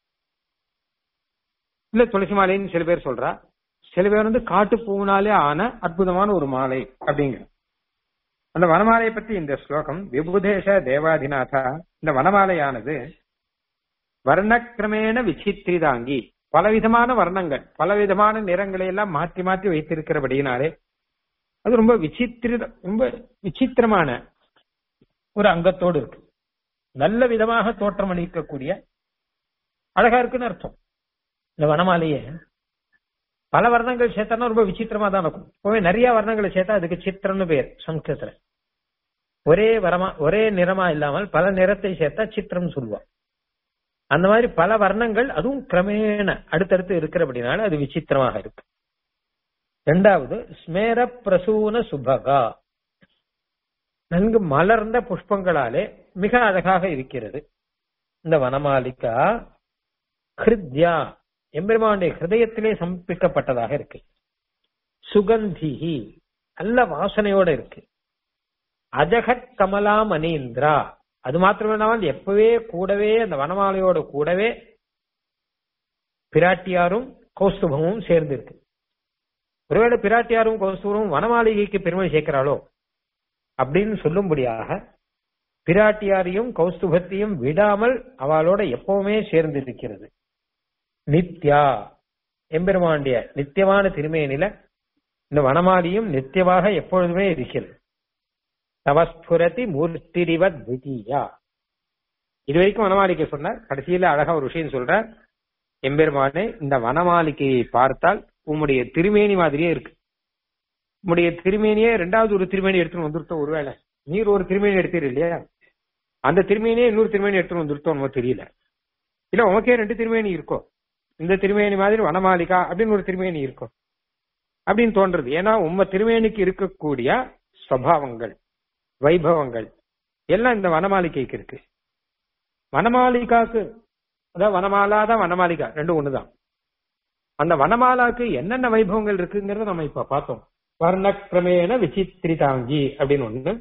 A: இல்ல துளசி மாலைன்னு சில பேர் சொல்றா சில பேர் வந்து காட்டு பூனாலே ஆன அற்புதமான ஒரு மாலை அப்படிங்கிற அந்த வனமாலையை பத்தி இந்த ஸ்லோகம் விபுதேச தேவாதிநாதா இந்த வனமாலையானது வர்ணக்கிரமேண விசித்திரிதாங்கி பலவிதமான வர்ணங்கள் பலவிதமான நிறங்களை எல்லாம் மாற்றி மாற்றி வைத்திருக்கிறபடியினாலே அது ரொம்ப விசித்திர ரொம்ப விசித்திரமான ஒரு அங்கத்தோடு இருக்கு நல்ல விதமாக தோற்றம் அளிக்கக்கூடிய அழகா இருக்குன்னு அர்த்தம்
B: இந்த வனமாலையே பல வர்ணங்கள் சேர்த்தா ரொம்ப விசித்திரமா தான் இருக்கும் இப்பவே நிறைய வர்ணங்களை சேர்த்தா அதுக்கு சித்திரம்னு பேர் சம்ஸ்கிருதத்துல ஒரே வரமா ஒரே நிறமா இல்லாமல் பல நிறத்தை சேர்த்தா சித்திரம் சொல்லுவா அந்த மாதிரி பல வர்ணங்கள் அதுவும் கிரமேண அடுத்தடுத்து இருக்கிறபடினால அது விசித்திரமாக இருக்கு இரண்டாவது ஸ்மேர பிரசூன சுபகா நன்கு மலர்ந்த புஷ்பங்களாலே மிக அழகாக இருக்கிறது இந்த வனமாலிகா ஹிருத்யா எம்பெருமானுடைய ஹிருதயத்திலே சமர்ப்பிக்கப்பட்டதாக இருக்கு சுகந்திஹி நல்ல வாசனையோட இருக்கு அஜகத் கமலா மணீந்திரா அது மாத்திரமில்லாமல் எப்பவே கூடவே அந்த வனமாலையோட கூடவே பிராட்டியாரும் கௌஸ்துபமும் சேர்ந்து இருக்கு ஒருவேளை பிராட்டியாரும் கௌஸ்துபமும் வனமாளிகைக்கு பெருமை சேர்க்கிறாளோ அப்படின்னு சொல்லும்படியாக பிராட்டியாரையும் கௌஸ்துபத்தையும் விடாமல் அவளோட எப்பவுமே சேர்ந்து இருக்கிறது நித்யா எம்பெருமாண்டிய நித்தியமான திருமேனில இந்த வனமாலியும் நித்தியமாக எப்பொழுதுமே இருக்கிறது தவஸ்புரதி மூர்த்திரிவத் திதியா இது வரைக்கும் வனமாளிகை சொன்னார் கடைசியில அழகா ஒரு விஷயம் சொல்றார் எம்பெருமானே இந்த வனமாளிகையை பார்த்தால் உம்முடைய திருமேனி மாதிரியே இருக்கு உம்முடைய திருமேனியே ரெண்டாவது ஒரு திருமேனி எடுத்துன்னு வந்துருத்தோம் ஒருவேளை நீர் ஒரு திருமேனி எடுத்தீர் இல்லையா அந்த திருமேனியே இன்னொரு திருமேனி எடுத்துன்னு வந்துருத்தோம் நமக்கு தெரியல இல்ல உனக்கே ரெண்டு திருமேனி இருக்கும் இந்த திருமேனி மாதிரி வனமாளிகா அப்படின்னு ஒரு திருமேனி இருக்கும் அப்படின்னு தோன்றது ஏன்னா உம்ம திருமேனிக்கு இருக்கக்கூடிய ஸ்வபாவங்கள் வைபவங்கள் எல்லாம் இந்த வனமாளிகைக்கு இருக்கு வனமாளிகாக்கு அதாவது வனமாலா தான் வனமாளிகா ரெண்டும் ஒண்ணுதான் அந்த வனமாலாக்கு என்னென்ன வைபவங்கள் இருக்குங்கிறத நம்ம இப்ப பார்த்தோம் வர்ணக்கிரமேண விசித்திரிதாங்கி அப்படின்னு ஒண்ணு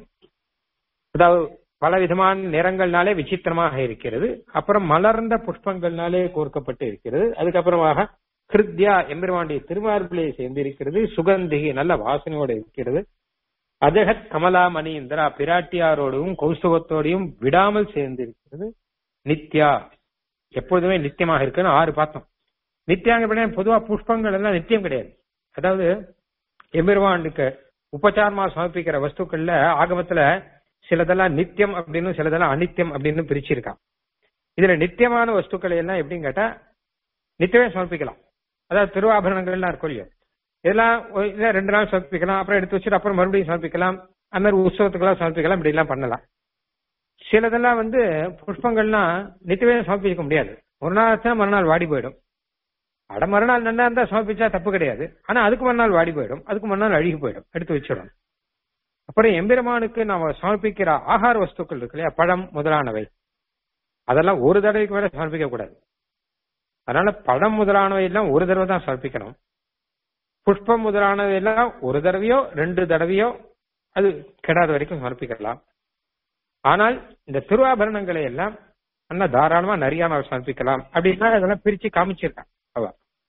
B: அதாவது பல விதமான நிறங்கள்னாலே விசித்திரமாக இருக்கிறது அப்புறம் மலர்ந்த புஷ்பங்கள்னாலே கோர்க்கப்பட்டு இருக்கிறது அதுக்கப்புறமாக ஹிருத்யா எம்பெருமாண்டிய திருமார்பிலே சேர்ந்து இருக்கிறது சுகந்திகி நல்ல வாசனையோடு இருக்கிறது அஜகத் கமலா மணீந்திரா பிராட்டியாரோடும் கௌஸ்தவத்தோடையும் விடாமல் சேர்ந்து இருக்கிறது நித்யா எப்பொழுதுமே நித்தியமாக இருக்குன்னு ஆறு பார்த்தோம் நித்தியாங்க பொதுவா புஷ்பங்கள் எல்லாம் நித்தியம் கிடையாது அதாவது எம்பெருமானுக்கு உபச்சாரமா சமர்ப்பிக்கிற வஸ்துக்கள்ல ஆகமத்துல சிலதெல்லாம் நித்தியம் அப்படின்னு சிலதெல்லாம் அனித்தியம் அப்படின்னு பிரிச்சிருக்கான் இதுல நித்தியமான வஸ்துக்களை எல்லாம் எப்படின்னு கேட்டா நித்தியமே சமர்ப்பிக்கலாம் அதாவது திருவாபரணங்கள்லாம் இருக்கும் இல்லையோ இதெல்லாம் ஒரு- இதை ரெண்டு நாள் சமர்ப்பிக்கலாம் அப்புறம் எடுத்து வச்சுட்டு அப்புறம் மறுபடியும் சமர்ப்பிக்கலாம் அந்த மாதிரி உற்சவத்துக்கெல்லாம் சமர்ப்பிக்கலாம் இப்படி எல்லாம் பண்ணலாம் சிலதெல்லாம் வந்து புஷ்பங்கள்லாம் நித்தியமே சமர்ப்பிக்க முடியாது ஒரு நாள் ஆச்சுன்னா மறுநாள் வாடி போயிடும் அட மறுநாள் நல்லா இருந்தா சமர்ப்பிச்சா தப்பு கிடையாது ஆனா அதுக்கு மறுநாள் வாடி போயிடும் அதுக்கு மறுநாள் அழுகி போயிடும் எடுத்து வச்சிடும் அப்புறம் எம்பெருமானுக்கு நாம சமர்ப்பிக்கிற ஆகார வஸ்துக்கள் இருக்கு இல்லையா பழம் முதலானவை அதெல்லாம் ஒரு தடவைக்கு மேல சமர்ப்பிக்க கூடாது அதனால பழம் முதலானவை எல்லாம் ஒரு தடவை தான் சமர்ப்பிக்கணும் புஷ்பம் முதலானவை எல்லாம் ஒரு தடவையோ ரெண்டு தடவையோ அது கெடாத வரைக்கும் சமர்ப்பிக்கலாம் ஆனால் இந்த திருவாபரணங்களை எல்லாம் நல்லா தாராளமா நிறைய நாள் சமர்ப்பிக்கலாம் அப்படின்னா அதெல்லாம் பிரிச்சு காமிச்சிருக்கான் அவ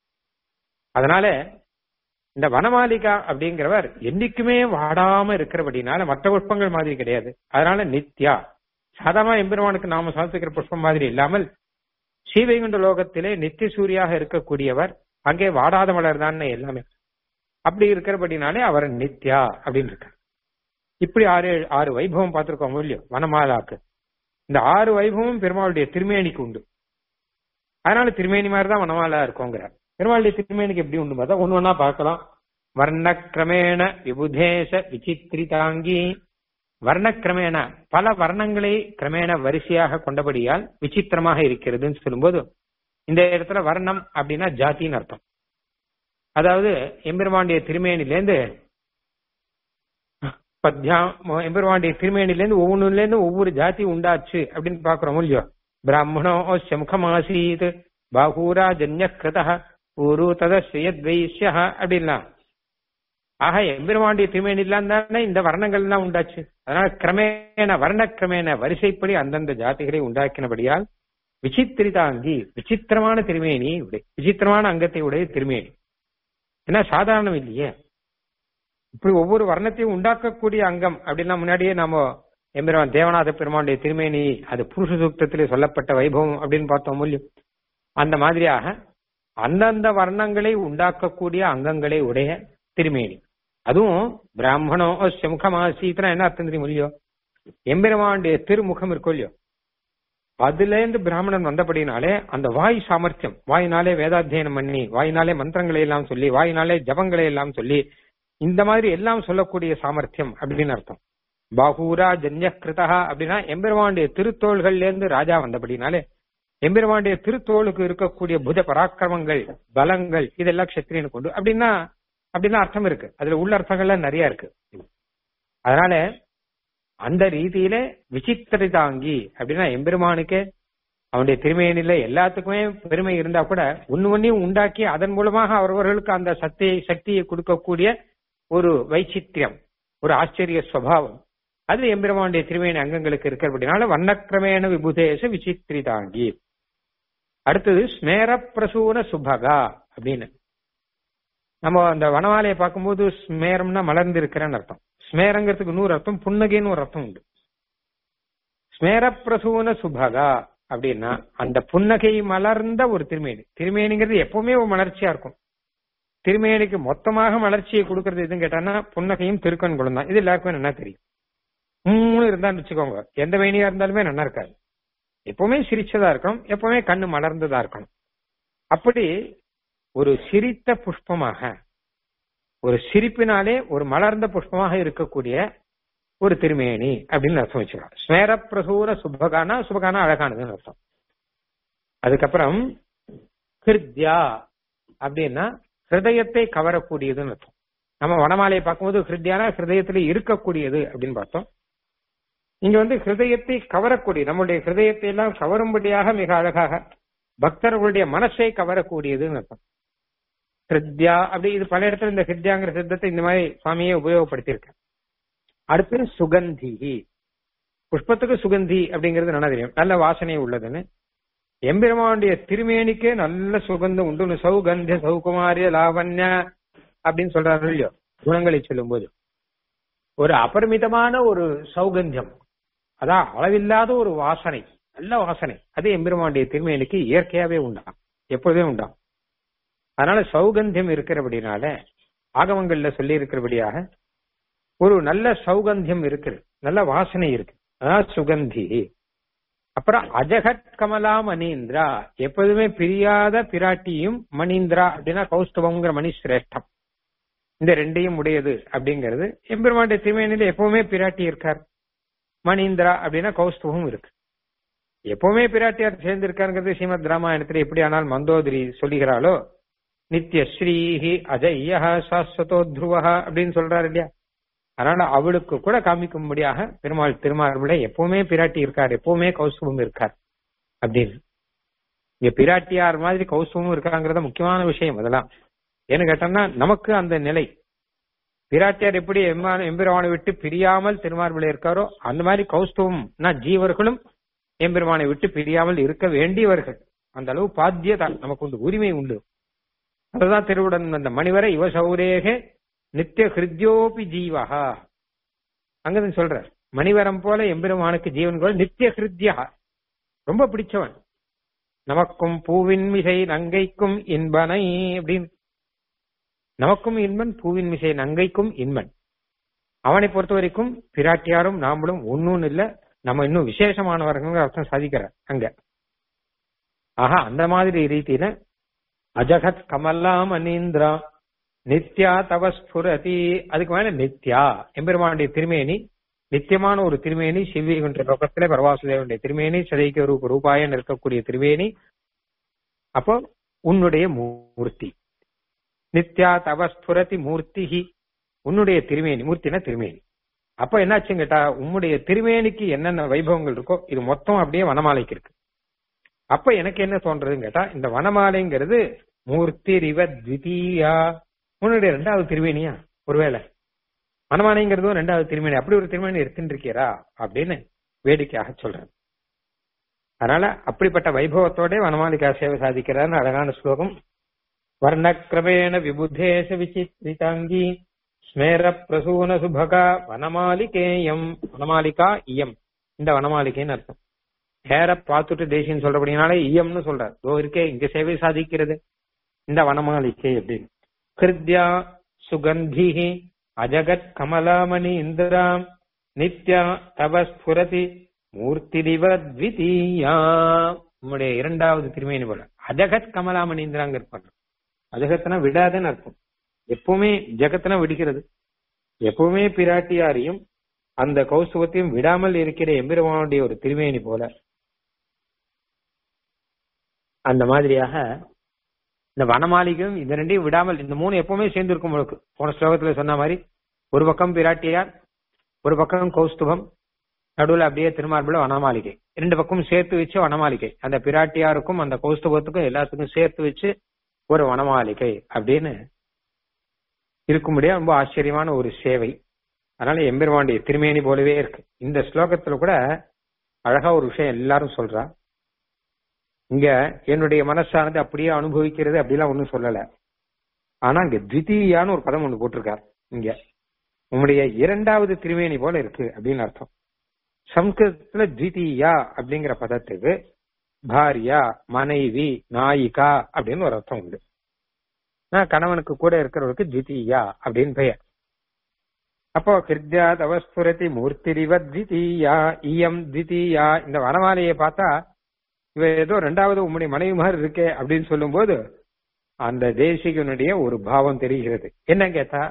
B: அதனால இந்த வனமாலிகா அப்படிங்கிறவர் என்னைக்குமே வாடாம இருக்கிறபடினால மற்ற புஷ்பங்கள் மாதிரி கிடையாது அதனால நித்யா சாதாரண எம்பெருமானுக்கு நாம சமர்ப்பிக்கிற புஷ்பம் மாதிரி இல்லாமல் ஸ்ரீவைகுண்ட லோகத்திலே நித்திய சூரியாக இருக்கக்கூடியவர் அங்கே வாடாத மலர் தான் எல்லாமே அப்படி இருக்கிறபடினாலே அவர் நித்யா அப்படின்னு இருக்கார் இப்படி ஆறு ஆறு வைபவம் பார்த்திருக்கோம் இல்லையோ வனமாலாக்கு இந்த ஆறு வைபவமும் பெருமாளுடைய திருமேனிக்கு உண்டு அதனால திருமேனி மாதிரி தான் வனமாலா இருக்கோங்கிறார் பெருமாளுடைய திருமேனிக்கு எப்படி உண்டு பார்த்தா ஒண்ணு ஒண்ணா பார்க்கலாம் வர்ணக்கிரமேண விபுதேச விசித்திரிதாங்கி வர்ணக்கிரமேண பல வர்ணங்களை கிரமேண வரிசையாக கொண்டபடியால் விசித்திரமாக இருக்கிறதுன்னு சொல்லும்போது இந்த இடத்துல வர்ணம் அப்படின்னா ஜாத்தின்னு அர்த்தம் அதாவது எம்பெருமாண்டிய திருமேனிலேருந்து பத்யா எம்பெருமாண்டிய திருமேனிலேருந்து ஒவ்வொன்றுல இருந்து ஒவ்வொரு ஜாதி உண்டாச்சு அப்படின்னு பாக்குறோம் இல்லையோ பிராமணோ முகமாசீத் பாகூரா ஜன்ய கிருத ஊரு ததஸ்யத்வைஷ்ய அப்படின்னா ஆக எம்பெருமாண்டிய திருமேனிலாம் தானே இந்த வர்ணங்கள் எல்லாம் உண்டாச்சு அதனால கிரமேண வர்ண கிரமேண வரிசைப்படி அந்தந்த ஜாதிகளை உண்டாக்கினபடியால் விசித்திரிதாங்கி விசித்திரமான திருமேனி உடைய விசித்திரமான அங்கத்தை உடைய திருமேனி ஏன்னா சாதாரணம் இல்லையே இப்படி ஒவ்வொரு வர்ணத்தையும் உண்டாக்கக்கூடிய அங்கம் அப்படின்னா முன்னாடியே நாம எம்பெருமான் தேவநாத பெருமானுடைய திருமேனி அது புருஷ சூக்தத்திலே சொல்லப்பட்ட வைபவம் அப்படின்னு பார்த்தோம் இல்லையோ அந்த மாதிரியாக அந்தந்த வர்ணங்களை உண்டாக்கக்கூடிய அங்கங்களை உடைய திருமேனி அதுவும் பிராமணோ முகமாசீத்னா என்ன அர்த்தம் தெரியும் இல்லையோ எம்பெருமானுடைய திருமுகம் இருக்கும் இல்லையோ அதுல இருந்து பிராமணன் வந்தபடினாலே அந்த வாய் சாமர்த்தியம் வாயினாலே வேதாத்தியனம் பண்ணி வாயினாலே மந்திரங்களை எல்லாம் சொல்லி வாயினாலே ஜபங்களை எல்லாம் சொல்லி இந்த மாதிரி எல்லாம் சொல்லக்கூடிய சாமர்த்தியம் அப்படின்னு அர்த்தம் பாகூரா ஜன்யகிருதா அப்படின்னா எம்பெருமானுடைய திருத்தோள்கள்ல இருந்து ராஜா வந்தபடினாலே எம்பெருமானுடைய திருத்தோளுக்கு இருக்கக்கூடிய புத பராக்கிரமங்கள் பலங்கள் இதெல்லாம் கஷத்திரியனுக்கு உண்டு அப்படின்னா அப்படின்னா அர்த்தம் இருக்கு அதுல உள்ள அர்த்தங்கள்லாம் நிறைய இருக்கு அதனால அந்த ரீதியில விசித்திரிதாங்கி அப்படின்னா எம்பெருமானுக்கு அவனுடைய திருமையில எல்லாத்துக்குமே பெருமை இருந்தா கூட ஒன்னு ஒன்னையும் உண்டாக்கி அதன் மூலமாக அவரவர்களுக்கு அந்த சக்தியை சக்தியை கொடுக்கக்கூடிய ஒரு வைச்சித்தியம் ஒரு ஆச்சரிய சுவாவம் அது எம்பெருமானுடைய திருமையின் அங்கங்களுக்கு இருக்கிறபடினால வண்ணக்கிரமேண விபுதேச விசித்திரிதாங்கி அடுத்தது ஸ்மேர பிரசூன சுபகா அப்படின்னு நம்ம அந்த வனமாலையை பார்க்கும்போது ஸ்மேரம்னா மலர்ந்து இருக்கிறன்னு அர்த்தம் ஸ்மேரங்கிறதுக்கு நூறு அர்த்தம் புன்னகைன்னு ஒரு அர்த்தம் உண்டு ஸ்மேர பிரசூன சுபகா அப்படின்னா அந்த புன்னகை மலர்ந்த ஒரு திருமேனி திருமேனிங்கிறது எப்பவுமே ஒரு மலர்ச்சியா இருக்கும் திருமேனிக்கு மொத்தமாக மலர்ச்சியை கொடுக்கறது எதுன்னு கேட்டான்னா புன்னகையும் திருக்கண்களும் தான் இது எல்லாருக்குமே நல்லா தெரியும் மூணு இருந்தான்னு வச்சுக்கோங்க எந்த வேணியா இருந்தாலுமே நல்லா இருக்காது எப்பவுமே சிரிச்சதா இருக்கணும் எப்பவுமே கண்ணு மலர்ந்ததா இருக்கணும் அப்படி ஒரு சிரித்த புஷ்பமாக ஒரு சிரிப்பினாலே ஒரு மலர்ந்த புஷ்பமாக இருக்கக்கூடிய ஒரு திருமேனி அப்படின்னு அர்த்தம் வச்சுக்கலாம் ஸ்மேர பிரசூர சுபகானா சுபகானா அழகானதுன்னு அர்த்தம் அதுக்கப்புறம் ஹிருத்யா அப்படின்னா ஹிருதயத்தை கவரக்கூடியதுன்னு அர்த்தம் நம்ம வனமாலையை பார்க்கும்போது ஹிருத்யானா ஹிருதயத்துல இருக்கக்கூடியது அப்படின்னு பார்த்தோம் இங்க வந்து ஹிருதயத்தை கவரக்கூடிய நம்முடைய ஹிருதயத்தை எல்லாம் கவரும்படியாக மிக அழகாக பக்தர்களுடைய மனசை கவரக்கூடியதுன்னு அர்த்தம் ஹிருத்யா அப்படி இது பல இடத்துல இந்த ஹிருத்யாங்கிற சித்தத்தை இந்த மாதிரி சுவாமியே உபயோகப்படுத்தியிருக்கேன் அடுத்து சுகந்தி புஷ்பத்துக்கு சுகந்தி அப்படிங்கிறது நல்லா தெரியும் நல்ல வாசனை உள்ளதுன்னு எம்பெருமானுடைய திருமேனிக்கே நல்ல சுகந்தம் உண்டு சௌகந்திய சௌகுமாரிய லாவண்ய அப்படின்னு சொல்றாரு இல்லையோ குணங்களை சொல்லும்போது ஒரு அபரிமிதமான ஒரு சௌகந்தியம் அதான் அளவில்லாத ஒரு வாசனை நல்ல வாசனை அது எம்பெருமானுடைய திருமேனிக்கு இயற்கையாவே உண்டாம் எப்பொழுதே உண்டாம் அதனால சௌகந்தியம் இருக்கிறபடினால ஆகமங்கள்ல சொல்லி இருக்கிறபடியாக ஒரு நல்ல சௌகந்தியம் இருக்கு நல்ல வாசனை இருக்கு அதான் சுகந்தி அப்புறம் அஜகத் கமலா மணீந்திரா எப்போதுமே பிரியாத பிராட்டியும் மணீந்திரா அப்படின்னா கௌஸ்தவங்கிற மணி சிரேஷ்டம் இந்த ரெண்டையும் உடையது அப்படிங்கிறது எம்பெருமானுடைய திருமேனில எப்பவுமே பிராட்டி இருக்கார் மணீந்திரா அப்படின்னா கௌஸ்தவம் இருக்கு எப்பவுமே பிராட்டியார் சேர்ந்து இருக்காருங்கிறது ஸ்ரீமத் ராமாயணத்துல எப்படி ஆனால் மந்தோதரி சொல்லுகிறாளோ நித்ய ஸ்ரீஹி அஜய்யா சாஸ்வதோ துருவா அப்படின்னு சொல்றாரு இல்லையா அதனால அவளுக்கு கூட காமிக்கும்படியாக பெருமாள் திருமார்பிள எப்பவுமே பிராட்டி இருக்கார் எப்பவுமே கௌசுவம் இருக்கார் அப்படின்னு இங்க பிராட்டியார் மாதிரி கௌசுவமும் இருக்காங்கிறத முக்கியமான விஷயம் அதெல்லாம் ஏன்னு கேட்டோம்னா நமக்கு அந்த நிலை பிராட்டியார் எப்படி எம்மான எம்பெருமானை விட்டு பிரியாமல் திருமார்பிள இருக்காரோ அந்த மாதிரி கௌஸ்தவம்னா ஜீவர்களும் எம்பெருமானை விட்டு பிரியாமல் இருக்க வேண்டியவர்கள் அந்த அளவு பாத்தியதா நமக்கு உண்டு உரிமை உண்டு அதுதான் திருவுடன் அந்த மணிவரை இவ சௌரேக நித்திய ஹிருத்யோபி ஜீவஹா அங்கதான் சொல்ற மணிவரம் போல எம்பெருமானுக்கு ஜீவன் கூட நித்திய ஹிருத்யா ரொம்ப பிடிச்சவன் நமக்கும் பூவின் மிசை நங்கைக்கும் இன்பனை அப்படின்னு நமக்கும் இன்பன் பூவின் மிசை நங்கைக்கும் இன்பன் அவனை பொறுத்த வரைக்கும் பிராட்டியாரும் நாமளும் ஒன்னும் இல்ல நம்ம இன்னும் விசேஷமானவர்கள் அர்த்தம் சாதிக்கிறார் அங்க ஆஹா அந்த மாதிரி ரீதியில அஜகத் கமல்லா மணீந்திரா நித்யா தவ ஸ்புரதி அதுக்கு மேல நித்யா எம்பெருமானுடைய திருமேனி நித்தியமான ஒரு திருமேனி சிவகுன்ற லோகத்திலே பரவாசுதேவனுடைய திருமேனி சதைக்கு ரூப ரூபாயன் இருக்கக்கூடிய திருமேனி அப்போ உன்னுடைய மூர்த்தி நித்யா தவ ஸ்புரதி மூர்த்திஹி உன்னுடைய திருமேனி மூர்த்தினா திருமேனி அப்ப என்னாச்சுன்னு கேட்டா உன்னுடைய திருமேனிக்கு என்னென்ன வைபவங்கள் இருக்கோ இது மொத்தம் அப்படியே வனமாலைக்கு இருக்கு அப்ப எனக்கு என்ன தோன்றதுன்னு கேட்டா இந்த வனமாலைங்கிறது மூர்த்தி ரிவ த்விதீயா உன்னுடைய ரெண்டாவது திருமேனியா ஒருவேளை வனமாலைங்கிறதும் ரெண்டாவது திருமேனி அப்படி ஒரு திருமேனி எடுத்துட்டு இருக்கீரா அப்படின்னு வேடிக்கையாக சொல்றேன் அதனால அப்படிப்பட்ட வைபவத்தோட வனமாலிகா சேவை சாதிக்கிறார்னு அழகான ஸ்லோகம் வர்ணக்கிரமேண விபுதேச விசித்ரிதாங்கி ஸ்மேர பிரசூன சுபகா வனமாலிகேயம் வனமாலிகா இயம் இந்த வனமாளிகைன்னு அர்த்தம் ஹேர பார்த்துட்டு தேசியம் சொல்றபடினாலே இயம்னு சொல்றார் தோ இருக்கே இங்க சேவை சாதிக்கிறது இந்த வனமாளிகை அப்படின்னு கிருத்யா சுகந்தி அஜகத் கமலாமணி இந்திராம் நித்யா தவ ஸ்புரதி
A: மூர்த்திதிவ த்விதீயா உம்முடைய இரண்டாவது திருமேனி போல அஜகத் கமலாமணிந்திராங்க இருப்பாங்க அஜகத்தனா விடாதன்னு அர்த்தம் எப்பவுமே ஜெகத்தனா விடுகிறது எப்பவுமே பிராட்டியாரையும் அந்த கௌசுவத்தையும் விடாமல் இருக்கிற எம்பெருமானுடைய ஒரு திருமேனி போல அந்த மாதிரியாக இந்த வனமாளிகையும் இந்த ரெண்டையும் விடாமல் இந்த மூணு எப்பவுமே சேர்ந்து இருக்கும் உங்களுக்கு போன ஸ்லோகத்துல சொன்ன மாதிரி ஒரு பக்கம் பிராட்டியார் ஒரு பக்கம் கௌஸ்துபம் நடுவுல அப்படியே திருமார்புல வனமாளிகை ரெண்டு பக்கம் சேர்த்து வச்சு வனமாளிகை அந்த பிராட்டியாருக்கும் அந்த கௌஸ்துபத்துக்கும் எல்லாத்துக்கும் சேர்த்து வச்சு ஒரு வனமாளிகை அப்படின்னு இருக்கும்படியா ரொம்ப ஆச்சரியமான ஒரு சேவை அதனால எம்பெருமாண்டிய திருமேனி போலவே இருக்கு இந்த ஸ்லோகத்துல கூட அழகா ஒரு விஷயம் எல்லாரும் சொல்றா இங்க என்னுடைய மனசானது அப்படியே அனுபவிக்கிறது அப்படிலாம் ஒண்ணும் சொல்லல ஆனா இங்க த்விதீயான்னு ஒரு பதம் ஒண்ணு போட்டிருக்கார் இங்க உங்களுடைய இரண்டாவது திருமேனி போல இருக்கு அப்படின்னு அர்த்தம் சம்ஸ்கிருதத்துல த்விதீயா அப்படிங்கிற பதத்துக்கு பாரியா மனைவி நாயிகா அப்படின்னு ஒரு அர்த்தம் உண்டு கணவனுக்கு கூட இருக்கிறவருக்கு த்விதீயா அப்படின்னு பெயர் அப்போ கிருத்யாத் அவஸ்புரதி மூர்த்திரிவ த்விதீயா இயம் த்விதீயா இந்த வனமாலையை பார்த்தா இவ ஏதோ ரெண்டாவது உம்முடைய மனைவி மாதிரி இருக்கே அப்படின்னு சொல்லும்போது அந்த தேசிகனுடைய ஒரு பாவம் தெரிகிறது என்ன கேட்டா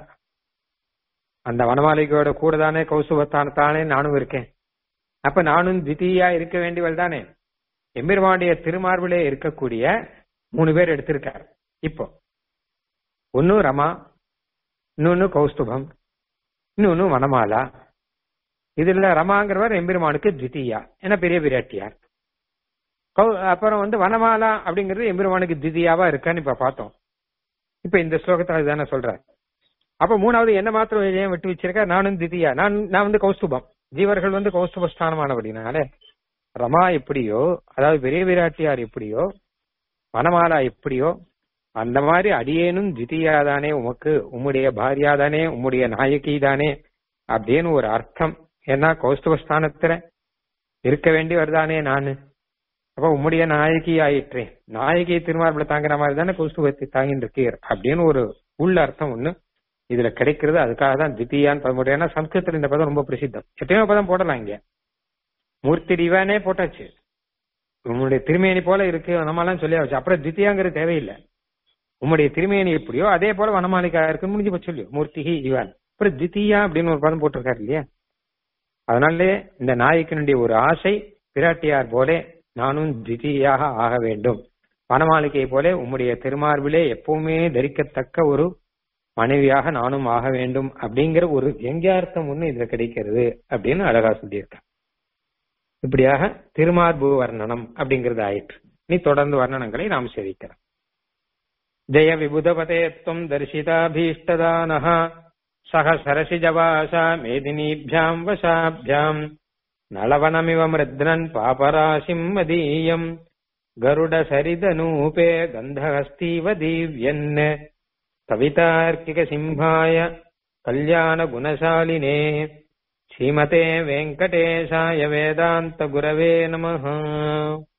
A: அந்த வனமாளிகையோட கூட தானே கௌசுபத்தான் தானே நானும் இருக்கேன் அப்ப நானும் தித்தியா இருக்க வேண்டியவள் தானே எம்பெருமானுடைய திருமார்பிலே இருக்கக்கூடிய மூணு பேர் எடுத்திருக்கார் இப்போ ஒன்னு ரமா இன்னொன்னு கௌஸ்துபம் இன்னொன்னு வனமாலா இதுல ரமாங்கிறவர் எம்பெருமானுக்கு தித்தியா ஏன்னா பெரிய பிராட்டியார் அப்புறம் வந்து வனமாலா அப்படிங்கிறது எம்பெருமானுக்கு திதியாவா இருக்கான்னு இப்ப பார்த்தோம் இப்ப இந்த ஸ்லோகத்துல தானே சொல்ற அப்ப மூணாவது என்ன மாத்திரம் ஏன் விட்டு வச்சிருக்க நானும் திதியா நான் நான் வந்து கௌஸ்துபம் ஜீவர்கள் வந்து கௌஸ்துப ஸ்தானமானபடினாலே ரமா எப்படியோ அதாவது பெரிய விராட்டியார் எப்படியோ வனமாலா எப்படியோ அந்த மாதிரி அடியேனும் திதியா தானே உமக்கு உம்முடைய பாரியா தானே உம்முடைய நாயகி தானே அப்படின்னு ஒரு அர்த்தம் ஏன்னா கௌஸ்துப ஸ்தானத்துல இருக்க வேண்டியவர் தானே நானு அப்ப உம்முடைய நாயகி ஆயிற்றேன் நாயகி திருமார்பில தாங்குற மாதிரி தானே கௌஸ்துபத்தை தாங்கிட்டு இருக்கீர் அப்படின்னு ஒரு உள்ள அர்த்தம் ஒண்ணு இதுல கிடைக்கிறது அதுக்காக தான் தித்தியான்னு பதம் போட்டு ஏன்னா சம்ஸ்கிருதத்துல இந்த பதம் ரொம்ப பிரசித்தம் எத்தனையோ பதம் போடலாம் இங்க மூர்த்தி டிவானே போட்டாச்சு உம்முடைய திருமேனி போல இருக்கு வனமாலாம் சொல்லியாச்சு அப்புறம் தித்தியாங்கிறது தேவையில்லை உம்முடைய திருமேனி எப்படியோ அதே போல வனமாளிகா இருக்கு முடிஞ்சு போச்சு இல்லையோ மூர்த்திகி இவான் அப்புறம் தித்தியா அப்படின்னு ஒரு பதம் போட்டிருக்காரு இல்லையா அதனாலே இந்த நாயக்கனுடைய ஒரு ஆசை பிராட்டியார் போலே நானும் திதியாக ஆக வேண்டும் வனமாளிகை போல உம்முடைய திருமார்பிலே எப்பவுமே தரிக்கத்தக்க ஒரு மனைவியாக நானும் ஆக வேண்டும் அப்படிங்கிற ஒரு எங்கார்த்தம் ஒண்ணு இதுல கிடைக்கிறது அப்படின்னு அழகா சொல்லியிருக்க இப்படியாக திருமார்பு வர்ணனம் அப்படிங்கிறது ஆயிற்று நீ தொடர்ந்து வர்ணனங்களை நாம் சேவிக்கிறோம் ஜெய விபுதபதேத்வம் தரிசிதாபீஷ்டதானः சக சரசிஜவாசா மேதினீभ्याम् வசாभ्याम् நளவனமிவ மிருத்னன் பாபராசிம் மதீயம் गरुडसरिदनूपे गन्धहस्तीव दीव्यन् कवितार्किकसिंहाय कल्याणगुणशालिने श्रीमते वेङ्कटेशाय वेदान्तगुरवे नमः